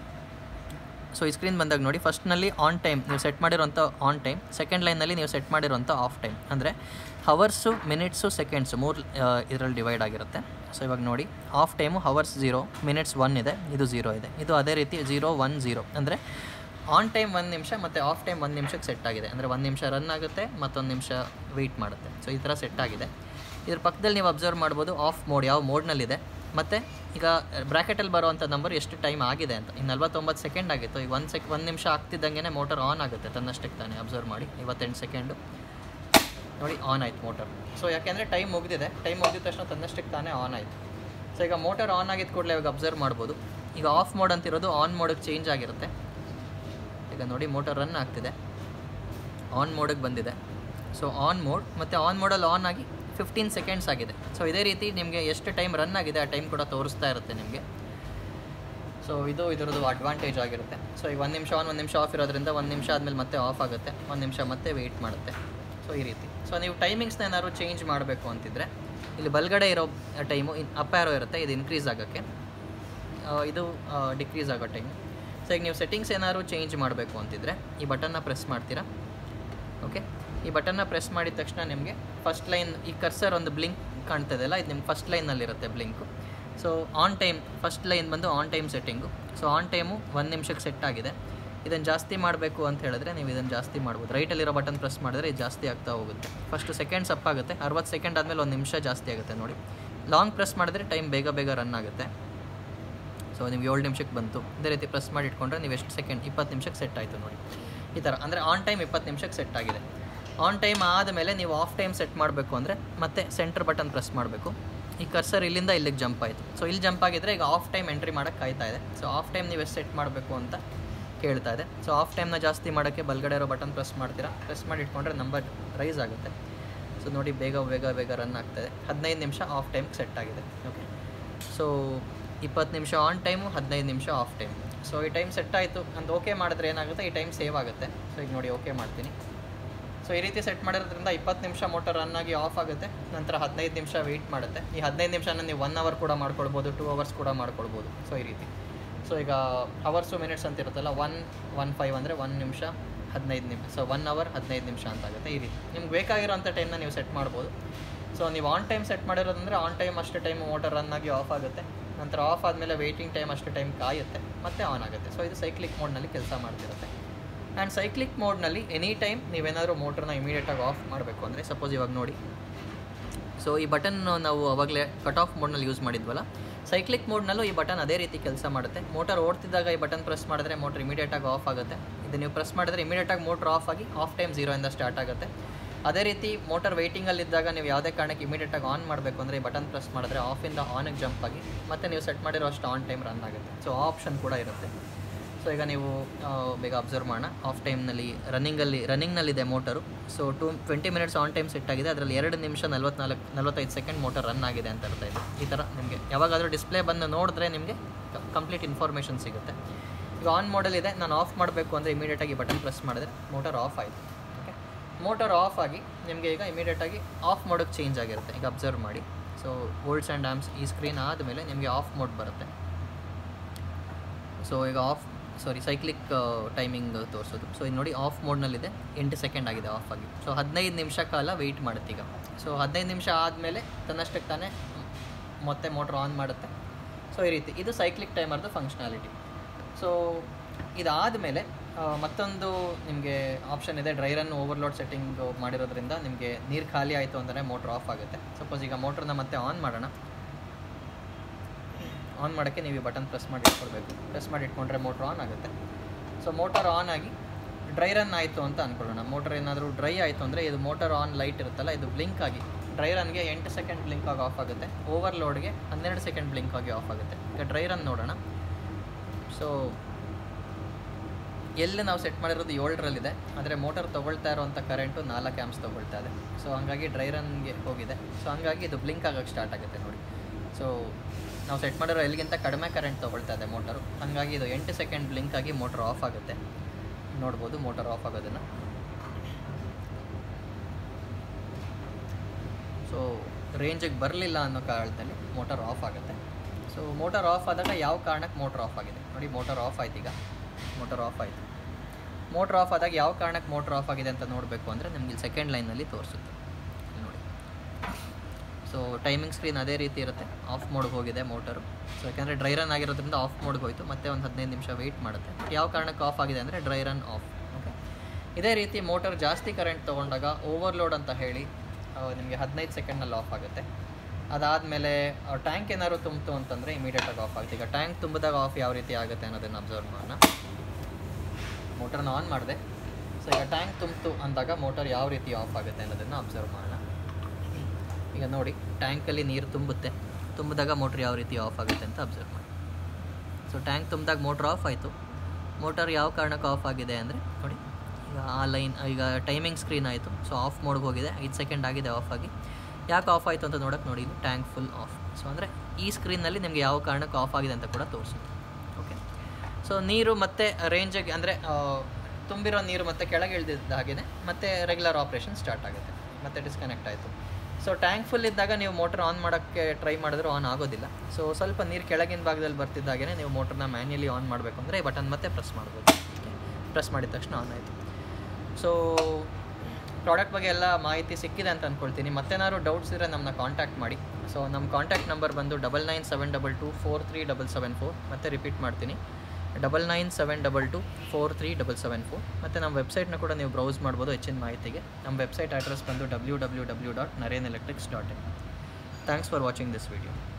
ಸೊ ಈ ಸ್ಕ್ರೀನ್ ಬಂದಾಗ ನೋಡಿ ಫಸ್ಟ್ನಲ್ಲಿ ಆನ್ ಟೈಮ್ ನೀವು ಸೆಟ್ ಮಾಡಿರೋಂಥ ಆನ್ ಟೈಮ್ ಸೆಕೆಂಡ್ ಲೈನಲ್ಲಿ ನೀವು ಸೆಟ್ ಮಾಡಿರೋಂಥ ಆಫ್ ಟೈಮ್ ಅಂದರೆ ಹವರ್ಸು ಮಿನಿಟ್ಸು ಸೆಕೆಂಡ್ಸು ಮೂರು ಇದರಲ್ಲಿ ಡಿವೈಡ್ ಆಗಿರುತ್ತೆ ಸೊ ಇವಾಗ ನೋಡಿ off time hours zero minutes one ಇದೆ ಇದು ಝೀರೋ ಇದೆ ಇದು ಅದೇ ರೀತಿ ಝೀರೋ ಒನ್ ಝೀರೋ ಅಂದರೆ ಆನ್ ಟೈಮ್ ಒಂದು ನಿಮಿಷ ಮತ್ತು ಆಫ್ ಟೈಮ್ ಒಂದು ನಿಮಿಷಕ್ಕೆ ಸೆಟ್ ಆಗಿದೆ ಅಂದರೆ ಒಂದು ನಿಮಿಷ ರನ್ ಆಗುತ್ತೆ ಮತ್ತೊಂದು ನಿಮಿಷ ವೆಯ್ಟ್ ಮಾಡುತ್ತೆ ಸೊ ಈ ಥರ ಸೆಟ್ ಆಗಿದೆ ಇದ್ರ ಪಕ್ಕದಲ್ಲಿ ನೀವು ಅಬ್ಸರ್ವ್ ಮಾಡ್ಬೋದು ಆಫ್ ಮೋಡ್ ಯಾವ ಮೋಡ್ನಲ್ಲಿದೆ ಮತ್ತು ಈಗ ಬ್ರ್ಯಾಕೆಟಲ್ಲಿ ಬರುವಂಥ ನಂಬರ್ ಎಷ್ಟು ಟೈಮ್ ಆಗಿದೆ ಅಂತ ಇನ್ನು ನಲ್ವತ್ತೊಂಬತ್ತು ಸೆಕೆಂಡ್ ಆಗಿತ್ತು ಈಗ ಒಂದು ಸೆಕ್ ಒಂದು ನಿಮಿಷ ಆಗ್ತಿದ್ದಂಗೆ ಮೋಟರ್ ಆನ್ ಆಗುತ್ತೆ ತನ್ನಷ್ಟಕ್ಕೆ ತಾನೇ ಅಬ್ಸರ್ವ್ ಮಾಡಿ ಇವತ್ತೆಂಟು ಸೆಕೆಂಡು ನೋಡಿ ಆನ್ ಆಯ್ತು ಮೋಟರ್ ಸೊ ಯಾಕೆಂದರೆ ಟೈಮ್ ಮುಗಿದಿದೆ ಟೈಮ್ ಮುಗಿದ ತಕ್ಷಣ ತನ್ನಷ್ಟಕ್ಕೆ ತಾನೇ ಆನ್ ಆಯಿತು ಸೊ ಈಗ ಮೋಟರ್ ಆನ್ ಆಗಿದ್ದ ಕೂಡಲೇ ಇವಾಗ ಅಬ್ಸರ್ವ್ ಮಾಡ್ಬೋದು ಈಗ ಆಫ್ ಮೋಡ್ ಅಂತಿರೋದು ಆನ್ ಮೋಡಿಗೆ ಚೇಂಜ್ ಆಗಿರುತ್ತೆ ಈಗ ನೋಡಿ ಮೋಟರ್ ರನ್ ಆಗ್ತಿದೆ ಆನ್ ಮೋಡಿಗೆ ಬಂದಿದೆ ಸೊ ಆನ್ ಮೋಡ್ ಮತ್ತು ಆನ್ ಮೋಡಲ್ಲಿ ಆನ್ ಆಗಿ ಫಿಫ್ಟೀನ್ ಸೆಕೆಂಡ್ಸ್ ಆಗಿದೆ ಸೊ ಇದೇ ರೀತಿ ನಿಮಗೆ ಎಷ್ಟು ಟೈಮ್ ರನ್ ಆಗಿದೆ ಆ ಟೈಮ್ ಕೂಡ ತೋರಿಸ್ತಾ ಇರುತ್ತೆ ನಿಮಗೆ ಸೊ ಇದು ಇದರದ್ದು ಅಡ್ವಾಂಟೇಜ್ ಆಗಿರುತ್ತೆ ಸೊ ಈಗ ಒಂದು ನಿಮಿಷ ಆನ್ ಒಂದು ನಿಮಿಷ ಆಫ್ ಇರೋದ್ರಿಂದ ಒಂದು ನಿಮಿಷ ಆದಮೇಲೆ ಮತ್ತೆ ಆಫ್ ಆಗುತ್ತೆ ಒಂದು ನಿಮಿಷ ಮತ್ತೆ ವೆಯ್ಟ್ ಮಾಡುತ್ತೆ ಸೊ ಈ ರೀತಿ ಸೊ ನೀವು ಟೈಮಿಂಗ್ಸ್ನ ಏನಾದ್ರು ಚೇಂಜ್ ಮಾಡಬೇಕು ಅಂತಿದ್ರೆ ಇಲ್ಲಿ ಬಲ್ಗಡೆ ಇರೋ ಟೈಮು ಇನ್ ಅಪ್ ಆರೋ ಇರುತ್ತೆ ಇದು ಇನ್ಕ್ರೀಸ್ ಆಗೋಕ್ಕೆ ಆ, ಇದು ಡಿಕ್ರೀಸ್ ಆಗೋ ಟೈಮ್ ಸೊ ಈಗ ನೀವು ಸೆಟ್ಟಿಂಗ್ಸ್ ಏನಾದ್ರು ಚೇಂಜ್ ಮಾಡಬೇಕು ಅಂತಿದ್ರೆ ಈ ಬಟನ್ನ ಪ್ರೆಸ್ ಮಾಡ್ತೀರಾ ಓಕೆ ಈ ಬಟನ್ನ ಪ್ರೆಸ್ ಮಾಡಿದ ತಕ್ಷಣ ನಿಮಗೆ ಫಸ್ಟ್ ಲೈನ್ ಈ ಕರ್ಸರ್ ಒಂದು ಬ್ಲಿಂಕ್ ಕಾಣ್ತದಲ್ಲ ಇದು ನಿಮ್ಗೆ ಫಸ್ಟ್ ಲೈನಲ್ಲಿರುತ್ತೆ blink so on time first line ಬಂದು on time setting so on time ಒಂದು ನಿಮಿಷಕ್ಕೆ ಸೆಟ್ ಆಗಿದೆ ಇದನ್ನು ಜಾಸ್ತಿ ಮಾಡಬೇಕು ಅಂತ ಹೇಳಿದ್ರೆ ನೀವು ಇದನ್ನು ಜಾಸ್ತಿ ಮಾಡ್ಬೋದು ರೈಟಲ್ಲಿರೋ ಬಟನ್ ಪ್ರೆಸ್ ಮಾಡಿದ್ರೆ ಇದು ಜಾಸ್ತಿ ಆಗ್ತಾ ಹೋಗುತ್ತೆ ಫಸ್ಟು ಸೆಕೆಂಡ್ಸ್ ಅಪ್ ಆಗುತ್ತೆ ಅರವತ್ತು ಸೆಕೆಂಡ್ ಆದಮೇಲೆ ಒಂದು ನಿಮಿಷ ಜಾಸ್ತಿ ಆಗುತ್ತೆ ನೋಡಿ ಲಾಂಗ್ ಪ್ರೆಸ್ ಮಾಡಿದ್ರೆ ಟೈಮ್ ಬೇಗ ಬೇಗ ರನ್ ಆಗುತ್ತೆ ಸೊ ನಿಮ್ಗೆ ಏಳು ನಿಮಿಷಕ್ಕೆ ಬಂತು ಇದೇ ರೀತಿ ಪ್ರೆಸ್ ಮಾಡಿ ಇಟ್ಕೊಂಡ್ರೆ ನೀವು ಎಷ್ಟು ಸೆಕೆಂಡ್ ಇಪ್ಪತ್ತು ನಿಮಿಷಕ್ಕೆ ಸೆಟ್ ಆಯಿತು ನೋಡಿ ಈ ಥರ ಅಂದರೆ ಆನ್ ಟೈಮ್ ಇಪ್ಪತ್ತು ನಿಮಿಷಕ್ಕೆ ಸೆಟ್ ಆಗಿದೆ ಆನ್ ಟೈಮ್ ಆದಮೇಲೆ ನೀವು ಆಫ್ ಟೈಮ್ ಸೆಟ್ ಮಾಡಬೇಕು ಅಂದರೆ ಮತ್ತೆ ಸೆಂಟರ್ ಬಟನ್ ಪ್ರೆಸ್ ಮಾಡಬೇಕು ಈ ಕರ್ಸರ್ ಇಲ್ಲಿಂದ ಇಲ್ಲಿಗೆ ಜಂಪ್ ಆಯಿತು ಸೊ ಇಲ್ಲಿ ಜಂಪ್ ಆಗಿದ್ರೆ ಈಗ ಆಫ್ ಟೈಮ್ ಎಂಟ್ರಿ ಮಾಡೋಕ್ಕೆ ಕಾಯ್ತಾ ಇದೆ ಸೊ ಆಫ್ ಟೈಮ್ ನೀವು ಎಷ್ಟು ಸೆಟ್ ಮಾಡಬೇಕು ಅಂತ ಕೇಳ್ತಾ ಇದೆ ಸೊ ಆಫ್ ಟೈಮ್ನ ಜಾಸ್ತಿ ಮಾಡೋಕ್ಕೆ ಬಲ್ಗಡೆ ಇರೋ ಬಟನ್ ಪ್ರೆಸ್ ಮಾಡ್ತೀರಾ ಪ್ರೆಸ್ ಮಾಡಿ ಇಟ್ಕೊಂಡ್ರೆ ನಂಬರ್ ರೈಸ್ ಆಗುತ್ತೆ ಸೊ ನೋಡಿ ಬೇಗ ಬೇಗ ಬೇಗ ರನ್ ಆಗ್ತಾಯಿದೆ ಹದಿನೈದು ನಿಮಿಷ ಆಫ್ ಟೈಮ್ಗೆ ಸೆಟ್ ಆಗಿದೆ ಓಕೆ ಸೊ ಇಪ್ಪತ್ತು ನಿಮಿಷ ಆನ್ ಟೈಮು ಹದಿನೈದು ನಿಮಿಷ ಆಫ್ ಟೈಮ್ ಸೊ ಈ ಟೈಮ್ ಸೆಟ್ ಆಯಿತು ಅಂತ ಓಕೆ ಮಾಡಿದ್ರೆ ಏನಾಗುತ್ತೆ ಈ ಟೈಮ್ ಸೇವ್ ಆಗುತ್ತೆ ಸೊ ಈಗ ನೋಡಿ ಓಕೆ ಮಾಡ್ತೀನಿ ಸೊ ಈ ರೀತಿ ಸೆಟ್ ಮಾಡಿರೋದ್ರಿಂದ ಇಪ್ಪತ್ತು ನಿಮಿಷ ಮೋಟರ್ ರನ್ ಆಗಿ ಆಫ್ ಆಗುತ್ತೆ ನಂತರ ಹದಿನೈದು ನಿಮಿಷ ವೆಯ್ಟ್ ಮಾಡುತ್ತೆ ಈ ಹದಿನೈದು ನಿಮಿಷನ ನೀವು ಒನ್ ಅವರ್ ಕೂಡ ಮಾಡ್ಕೊಳ್ಬೋದು ಟೂ ಅವರ್ಸ್ ಕೂಡ ಮಾಡ್ಕೊಳ್ಬೋದು ಸೊ ಈ ರೀತಿ ಸೊ ಈಗ ಅವರ್ಸು ಮಿನಿಟ್ಸ್ ಅಂತ ಇರುತ್ತಲ್ಲ ಒನ್ ಒನ್ ಫೈವ್ ಅಂದರೆ ಒಂದು ನಿಮಿಷ ಹದಿನೈದು ನಿಮಿಷ ಸೊ ಒನ್ ಅವರ್ ಹದಿನೈದು ನಿಮಿಷ ಅಂತ ಆಗುತ್ತೆ ಈ ರೀತಿ ನಿಮ್ಗೆ ಬೇಕಾಗಿರೋಂಥ ಟೈಮ್ನ ನೀವು ಸೆಟ್ ಮಾಡ್ಬೋದು ಸೊ ನೀವು ಆನ್ ಟೈಮ್ ಸೆಟ್ ಮಾಡಿರೋದಂದರೆ ಆನ್ ಟೈಮ್ ಅಷ್ಟು ಟೈಮ್ ಮೋಟರ್ ರನ್ ಆಗಿ ಆಫ್ ಆಗುತ್ತೆ ನಂತರ ಆಫ್ ಆದಮೇಲೆ ವೆಯ್ಟಿಂಗ್ ಟೈಮ್ ಅಷ್ಟು ಟೈಮ್ ಕಾಯುತ್ತೆ ಮತ್ತೆ ಆನ್ ಆಗುತ್ತೆ ಸೊ ಇದು ಸೈಕ್ಲಿಕ್ ಮೋಡ್ನಲ್ಲಿ ಕೆಲಸ ಮಾಡ್ತಿರುತ್ತೆ ಆ್ಯಂಡ್ ಸೈಕ್ಲಿಕ್ ಮೋಡ್ನಲ್ಲಿ ಎನಿ ಟೈಮ್ ನೀವೇನಾದರೂ ಮೋಟ್ರನ್ನ ಇಮಿಡಿಯೇಟಾಗಿ ಆಫ್ ಮಾಡಬೇಕು ಅಂದರೆ ಸಪೋಸ್ ಇವಾಗ ನೋಡಿ ಸೊ ಈ ಬಟನ್ ನಾವು ಅವಾಗಲೇ ಕಟ್ ಆಫ್ ಮೋಡ್ನಲ್ಲಿ ಯೂಸ್ ಮಾಡಿದ್ವಲ್ಲ ಸೈಕ್ಲಿಕ್ ಮೋಡ್ನಲ್ಲೂ ಈ ಬಟನ್ ಅದೇ ರೀತಿ ಕೆಲಸ ಮಾಡುತ್ತೆ ಮೋಟರ್ ಓಡ್ತಿದ್ದಾಗ ಈ ಬಟನ್ ಪ್ರೆಸ್ ಮಾಡಿದ್ರೆ ಮೋಟರ್ ಇಮಿಡಿಯೇಟಾಗಿ ಆಫ್ ಆಗುತ್ತೆ ಇದು ನೀವು ಪ್ರೆಸ್ ಮಾಡಿದ್ರೆ ಇಮಿಡಿಯೇಟಾಗಿ ಮೋಟ್ರ್ ಆಫ್ ಆಗಿ ಆಫ್ ಟೈಮ್ ಝೀರೋಯಿಂದ ಸ್ಟಾರ್ಟ್ ಆಗುತ್ತೆ ಅದೇ ರೀತಿ ಮೋಟರ್ ವೆಯ್ಟಿಂಗಲ್ಲಿದ್ದಾಗ ನೀವು ಯಾವುದೇ ಕಾರಣಕ್ಕೆ ಇಮಿಡಿಯೇಟಾಗಿ ಆನ್ ಮಾಡಬೇಕು ಅಂದರೆ ಈ ಬಟನ್ ಪ್ರೆಸ್ ಮಾಡಿದ್ರೆ ಆಫಿಂದ ಆನಿಗೆ ಜಂಪ್ ಆಗಿ ಮತ್ತೆ ನೀವು ಸೆಟ್ ಮಾಡಿರೋ ಅಷ್ಟು ಆನ್ ಟೈಮ್ ರನ್ ಆಗುತ್ತೆ ಸೊ ಆ ಆಪ್ಷನ್ ಕೂಡ ಇರುತ್ತೆ ಸೊ ಈಗ ನೀವು ಆ, ಬೇಗ ಅಬ್ಸರ್ವ್ ಮಾಡೋಣ ಆಫ್ ಟೈಮ್ನಲ್ಲಿ ರನ್ನಿಂಗಲ್ಲಿ ರನ್ನಿಂಗ್ನಲ್ಲಿದೆ motor so two twenty minutes on time set ಆಗಿದೆ ಅದರಲ್ಲಿ ಎರಡು ನಿಮಿಷ ನಲ್ವತ್ನಾಲ್ಕು ನಲ್ವತ್ತೈದು ಸೆಕೆಂಡ್ ಮೋಟರ್ ರನ್ ಆಗಿದೆ ಅಂತ ಅರ್ಥ ಇದೆ ಈ ಥರ ನಿಮಗೆ ಯಾವಾಗಾದರೂ ಡಿಸ್ಪ್ಲೇ ಬಂದು ನೋಡಿದ್ರೆ ನಿಮಗೆ ಕಂಪ್ಲೀಟ್ ಇನ್ಫಾರ್ಮೇಷನ್ ಸಿಗುತ್ತೆ ಈಗ ಆನ್ ಮಾಡಲ್ ಇದೆ ನಾನು ಆಫ್ ಮಾಡಬೇಕು ಅಂದರೆ ಇಮಿಡಿಯೇಟಾಗಿ ಬಟನ್ ಪ್ರೆಸ್ ಮಾಡಿದ್ರೆ ಮೋಟರ್ ಆಫ್ ಆಯಿತು ಓಕೆ ಮೋಟರ್ ಆಫ್ ಆಗಿ ನಿಮಗೆ ಈಗ ಇಮಿಡಿಯೇಟಾಗಿ ಆಫ್ ಮೋಡಕ್ಕೆ ಚೇಂಜ್ ಆಗಿರುತ್ತೆ ಈಗ ಅಬ್ಸರ್ವ್ ಮಾಡಿ ಸೊ ವೋಲ್ಟ್ಸ್ ಆ್ಯಂಡ್ ಆ್ಯಮ್ಸ್ ಈ ಸ್ಕ್ರೀನ್ ಆದಮೇಲೆ ನಿಮಗೆ ಆಫ್ ಮೋಡ್ ಬರುತ್ತೆ ಸೊ ಈಗ ಆಫ್ ಸಾರಿ ಸೈಕ್ಲಿಕ್ ಟೈಮಿಂಗ್ ತೋರಿಸೋದು ಸೊ ಇದು ನೋಡಿ ಆಫ್ ಮೋಡ್ನಲ್ಲಿದೆ ಎಂಟು ಸೆಕೆಂಡ್ ಆಗಿದೆ ಆಫ್ ಆಗಿ ಸೊ ಹದಿನೈದು ನಿಮಿಷ ಕಾಲ ವೆಯ್ಟ್ ಮಾಡುತ್ತೆ ಈಗ ಸೊ ಹದಿನೈದು ನಿಮಿಷ ಆದಮೇಲೆ ತನ್ನಷ್ಟಕ್ಕೆ ತಾನೇ ಮತ್ತೆ ಮೋಟ್ರ್ ಆನ್ ಮಾಡುತ್ತೆ ಸೊ ಈ ರೀತಿ ಇದು ಸೈಕ್ಲಿಕ್ ಟೈಮರ್ದು ಫಂಕ್ಷನಾಲಿಟಿ ಸೊ ಇದಾದಮೇಲೆ ಮತ್ತೊಂದು ನಿಮಗೆ ಆಪ್ಷನ್ ಇದೆ ಡ್ರೈ ರನ್ ಓವರ್ಲೋಡ್ ಸೆಟ್ಟಿಂಗ್ ಮಾಡಿರೋದ್ರಿಂದ ನಿಮಗೆ ನೀರು ಖಾಲಿ ಆಯಿತು ಅಂದರೆ ಮೋಟ್ರ್ ಆಫ್ ಆಗುತ್ತೆ ಸಪೋಸ್ ಈಗ ಮೋಟ್ರನ್ನ ಮತ್ತೆ ಆನ್ ಮಾಡೋಣ ಆನ್ ಮಾಡೋಕ್ಕೆ ನೀವು ಬಟನ್ ಪ್ರೆಸ್ ಮಾಡಿ ಇಟ್ಕೊಳ್ಬೇಕು ಪ್ರೆಸ್ ಮಾಡಿ ಇಟ್ಕೊಂಡ್ರೆ ಮೋಟ್ರ್ ಆನ್ ಆಗುತ್ತೆ ಸೊ ಮೋಟರ್ ಆನ್ ಆಗಿ ಡ್ರೈ ರನ್ ಆಯಿತು ಅಂತ ಅಂದ್ಕೊಳ್ಳೋಣ ಮೋಟರ್ ಏನಾದರೂ ಡ್ರೈ ಆಯಿತು ಅಂದರೆ ಇದು ಮೋಟರ್ ಆನ್ ಲೈಟ್ ಇರುತ್ತಲ್ಲ ಇದು ಬ್ಲಿಂಕ್ ಆಗಿ ಡ್ರೈ ರನ್ಗೆ ಎಂಟು ಸೆಕೆಂಡ್ ಬ್ಲಿಂಕ್ ಆಗಿ ಆಫ್ ಆಗುತ್ತೆ ಓವರ್ಲೋಡ್ಗೆ ಹನ್ನೆರಡು ಸೆಕೆಂಡ್ ಬ್ಲಿಂಕ್ ಆಗಿ ಆಫ್ ಆಗುತ್ತೆ ಈಗ ಡ್ರೈ ರನ್ ನೋಡೋಣ ಸೊ ಎಲ್ಲಿ ನಾವು ಸೆಟ್ ಮಾಡಿರೋದು ಏಳರಲ್ಲಿದೆ ಆದರೆ ಮೋಟರ್ ತೊಗೊಳ್ತಾ ಇರೋವಂಥ ಕರೆಂಟು ನಾಲ್ಕು ಆ್ಯಮ್ಸ್ ತೊಗೊಳ್ತಾ ಇದೆ ಸೊ ಹಂಗಾಗಿ ಡ್ರೈ ರನ್ಗೆ ಹೋಗಿದೆ ಸೊ ಹಂಗಾಗಿ ಇದು ಬ್ಲಿಂಕ್ ಆಗೋಕ್ಕೆ ಸ್ಟಾರ್ಟ್ ಆಗುತ್ತೆ ನೋಡಿ ಸೊ ನಾವು ಸೆಟ್ ಮಾಡಿರೋ ಎಲ್ಲಿಗಿಂತ ಕಡಿಮೆ ಕರೆಂಟ್ ತೊಗೊಳ್ತಾ ಇದೆ ಮೋಟರು ಹಂಗಾಗಿ ಇದು ಎಂಟು ಸೆಕೆಂಡ್ ಬ್ಲಿಂಕ್ ಆಗಿ ಮೋಟರ್ ಆಫ್ ಆಗುತ್ತೆ ನೋಡ್ಬೋದು ಮೋಟರ್ ಆಫ್ ಆಗೋದನ್ನು ಸೊ ರೇಂಜಿಗೆ ಬರಲಿಲ್ಲ ಅನ್ನೋ ಕಾರಣದಲ್ಲಿ ಮೋಟರ್ ಆಫ್ ಆಗುತ್ತೆ ಸೊ ಮೋಟರ್ ಆಫ್ ಆದಾಗ ಯಾವ ಕಾರಣಕ್ಕೆ ಮೋಟರ್ ಆಫ್ ಆಗಿದೆ ನೋಡಿ ಮೋಟರ್ ಆಫ್ ಆಯ್ತು ಈಗ ಮೋಟರ್ ಆಫ್ ಆಯಿತು ಮೋಟರ್ ಆಫ್ ಆದಾಗ ಯಾವ ಕಾರಣಕ್ಕೆ ಮೋಟರ್ ಆಫ್ ಆಗಿದೆ ಅಂತ ನೋಡಬೇಕು ಅಂದರೆ ನಿಮಗೆ ಇಲ್ಲಿ ಸೆಕೆಂಡ್ ಲೈನಲ್ಲಿ ತೋರಿಸುತ್ತೆ ಇಲ್ಲಿ ನೋಡಿ ಸೊ ಟೈಮಿಂಗ್ ಸ್ಕ್ರೀನ್ ಅದೇ ರೀತಿ ಇರುತ್ತೆ ಆಫ್ ಮೋಡ್ಗೆ ಹೋಗಿದೆ ಮೋಟರು ಸೊ ಯಾಕೆಂದರೆ ಡ್ರೈ ರನ್ ಆಗಿರೋದ್ರಿಂದ ಆಫ್ ಮೋಡ್ಗೆ ಹೋಯಿತು ಮತ್ತೆ ಒಂದು ಹದಿನೈದು ನಿಮಿಷ ವೆಯ್ಟ್ ಮಾಡುತ್ತೆ ಯಾವ ಕಾರಣಕ್ಕೆ ಆಫ್ ಆಗಿದೆ ಅಂದರೆ ಡ್ರೈ ರನ್ ಆಫ್ ಓಕೆ ಇದೇ ರೀತಿ ಮೋಟರ್ ಜಾಸ್ತಿ ಕರೆಂಟ್ ತೊಗೊಂಡಾಗ ಓವರ್ಲೋಡ್ ಅಂತ ಹೇಳಿ ನಿಮಗೆ ಹದಿನೈದು ಸೆಕೆಂಡ್ನಲ್ಲಿ ಆಫ್ ಆಗುತ್ತೆ ಅದಾದಮೇಲೆ ಟ್ಯಾಂಕ್ ಏನಾದ್ರು ತುಂಬಿತು ಅಂತಂದರೆ ಇಮಿಡಿಯೇಟಾಗಿ ಆಫ್ ಆಗುತ್ತೆ ಈಗ ಟ್ಯಾಂಕ್ ತುಂಬಿದಾಗ ಆಫ್ ಯಾವ ರೀತಿ ಆಗುತ್ತೆ ಅನ್ನೋದನ್ನು ಅಬ್ಸರ್ವ್ ಮಾಡೋಣ ಮೋಟರ್ನ ಆನ್ ಮಾಡಿದೆ ಸೊ ಈಗ ಟ್ಯಾಂಕ್ ತುಂಬಿತು ಅಂದಾಗ ಮೋಟರ್ ಯಾವ ರೀತಿ ಆಫ್ ಆಗುತ್ತೆ ಅನ್ನೋದನ್ನು ಅಬ್ಸರ್ವ್ ಮಾಡೋಣ ಈಗ ನೋಡಿ ಟ್ಯಾಂಕಲ್ಲಿ ನೀರು ತುಂಬುತ್ತೆ ತುಂಬಿದಾಗ ಮೋಟ್ರ್ ಯಾವ ರೀತಿ ಆಫ್ ಆಗುತ್ತೆ ಅಂತ ಅಬ್ಸರ್ವ್ ಮಾಡಿ ಸೊ ಟ್ಯಾಂಕ್ ತುಂಬಿದಾಗ ಮೋಟ್ರ್ ಆಫ್ ಆಯಿತು ಮೋಟರ್ ಯಾವ ಕಾರಣಕ್ಕೆ ಆಫ್ ಆಗಿದೆ ಅಂದರೆ ನೋಡಿ ಈಗ ಆ ಲೈನ್ ಈಗ ಟೈಮಿಂಗ್ ಸ್ಕ್ರೀನ್ ಆಯಿತು ಸೊ ಆಫ್ ಮೋಡ್ಗೆ ಹೋಗಿದೆ ಐದು ಸೆಕೆಂಡ್ ಆಗಿದೆ ಆಫ್ ಆಗಿ ಯಾಕೆ ಆಫ್ ಆಯಿತು ಅಂತ ನೋಡೋಕೆ ನೋಡಿ ಇದು ಟ್ಯಾಂಕ್ ಫುಲ್ ಆಫ್ ಸೊ ಅಂದರೆ ಈ ಸ್ಕ್ರೀನ್ನಲ್ಲಿ ನಿಮಗೆ ಯಾವ ಕಾರಣಕ್ಕೆ ಆಫ್ ಆಗಿದೆ ಅಂತ ಕೂಡ ತೋರಿಸುತ್ತೆ ಓಕೆ ಸೊ ನೀರು ಮತ್ತೆ ರೇಂಜಿಗೆ ಅಂದರೆ ತುಂಬಿರೋ ನೀರು ಮತ್ತೆ ಕೆಳಗೆ ಇಳಿದಿದ್ದ ಹಾಗೆಯೇ ಮತ್ತೆ ರೆಗ್ಯುಲರ್ ಆಪ್ರೇಷನ್ ಸ್ಟಾರ್ಟ್ ಆಗುತ್ತೆ ಮತ್ತೆ ಡಿಸ್ಕನೆಕ್ಟ್ ಆಯಿತು ಸೊ ಟ್ಯಾಂಕ್ ಫುಲ್ ಇದ್ದಾಗ ನೀವು ಮೋಟರ್ ಆನ್ ಮಾಡೋಕ್ಕೆ ಟ್ರೈ ಮಾಡಿದ್ರು ಆನ್ ಆಗೋದಿಲ್ಲ ಸೊ ಸ್ವಲ್ಪ ನೀರು ಕೆಳಗಿನ ಭಾಗದಲ್ಲಿ ಬರ್ತಿದ್ದಾಗೆ ನೀವು ಮೋಟರ್ನ ಮ್ಯಾನ್ಯಲಿ ಆನ್ ಮಾಡಬೇಕು ಅಂದರೆ ಬಟನ್ ಮತ್ತೆ ಪ್ರೆಸ್ ಮಾಡ್ಬೋದು ಪ್ರೆಸ್ ಮಾಡಿದ ತಕ್ಷಣ ಆನ್ ಆಯಿತು ಸೊ ಪ್ರಾಡಕ್ಟ್ ಬಗ್ಗೆ ಎಲ್ಲ ಮಾಹಿತಿ ಸಿಕ್ಕಿದೆ ಅಂತ ಅಂದ್ಕೊಳ್ತೀನಿ ಮತ್ತೇನಾದ್ರು ಡೌಟ್ಸ್ ಇದ್ದರೆ ನಮ್ಮನ್ನ ಕಾಂಟ್ಯಾಕ್ಟ್ ಮಾಡಿ ಸೊ ನಮ್ಮ ಕಾಂಟ್ಯಾಕ್ಟ್ ನಂಬರ್ ಬಂದು double nine seven double two four three double seven four ಮತ್ತೆ ರಿಪೀಟ್ ಮಾಡ್ತೀನಿ double nine seven double two four three double seven four ಮತ್ತು ನಮ್ಮ ವೆಬ್ಸೈಟ್ನ ಕೂಡ ನೀವು ಬ್ರೌಸ್ ಮಾಡ್ಬೋದು ಹೆಚ್ಚಿನ ಮಾಹಿತಿಗೆ ನಮ್ಮ ವೆಬ್ಸೈಟ್ ಅಡ್ರೆಸ್ ಬಂದು W W W dot Naren electrics dot in thanks for watching this video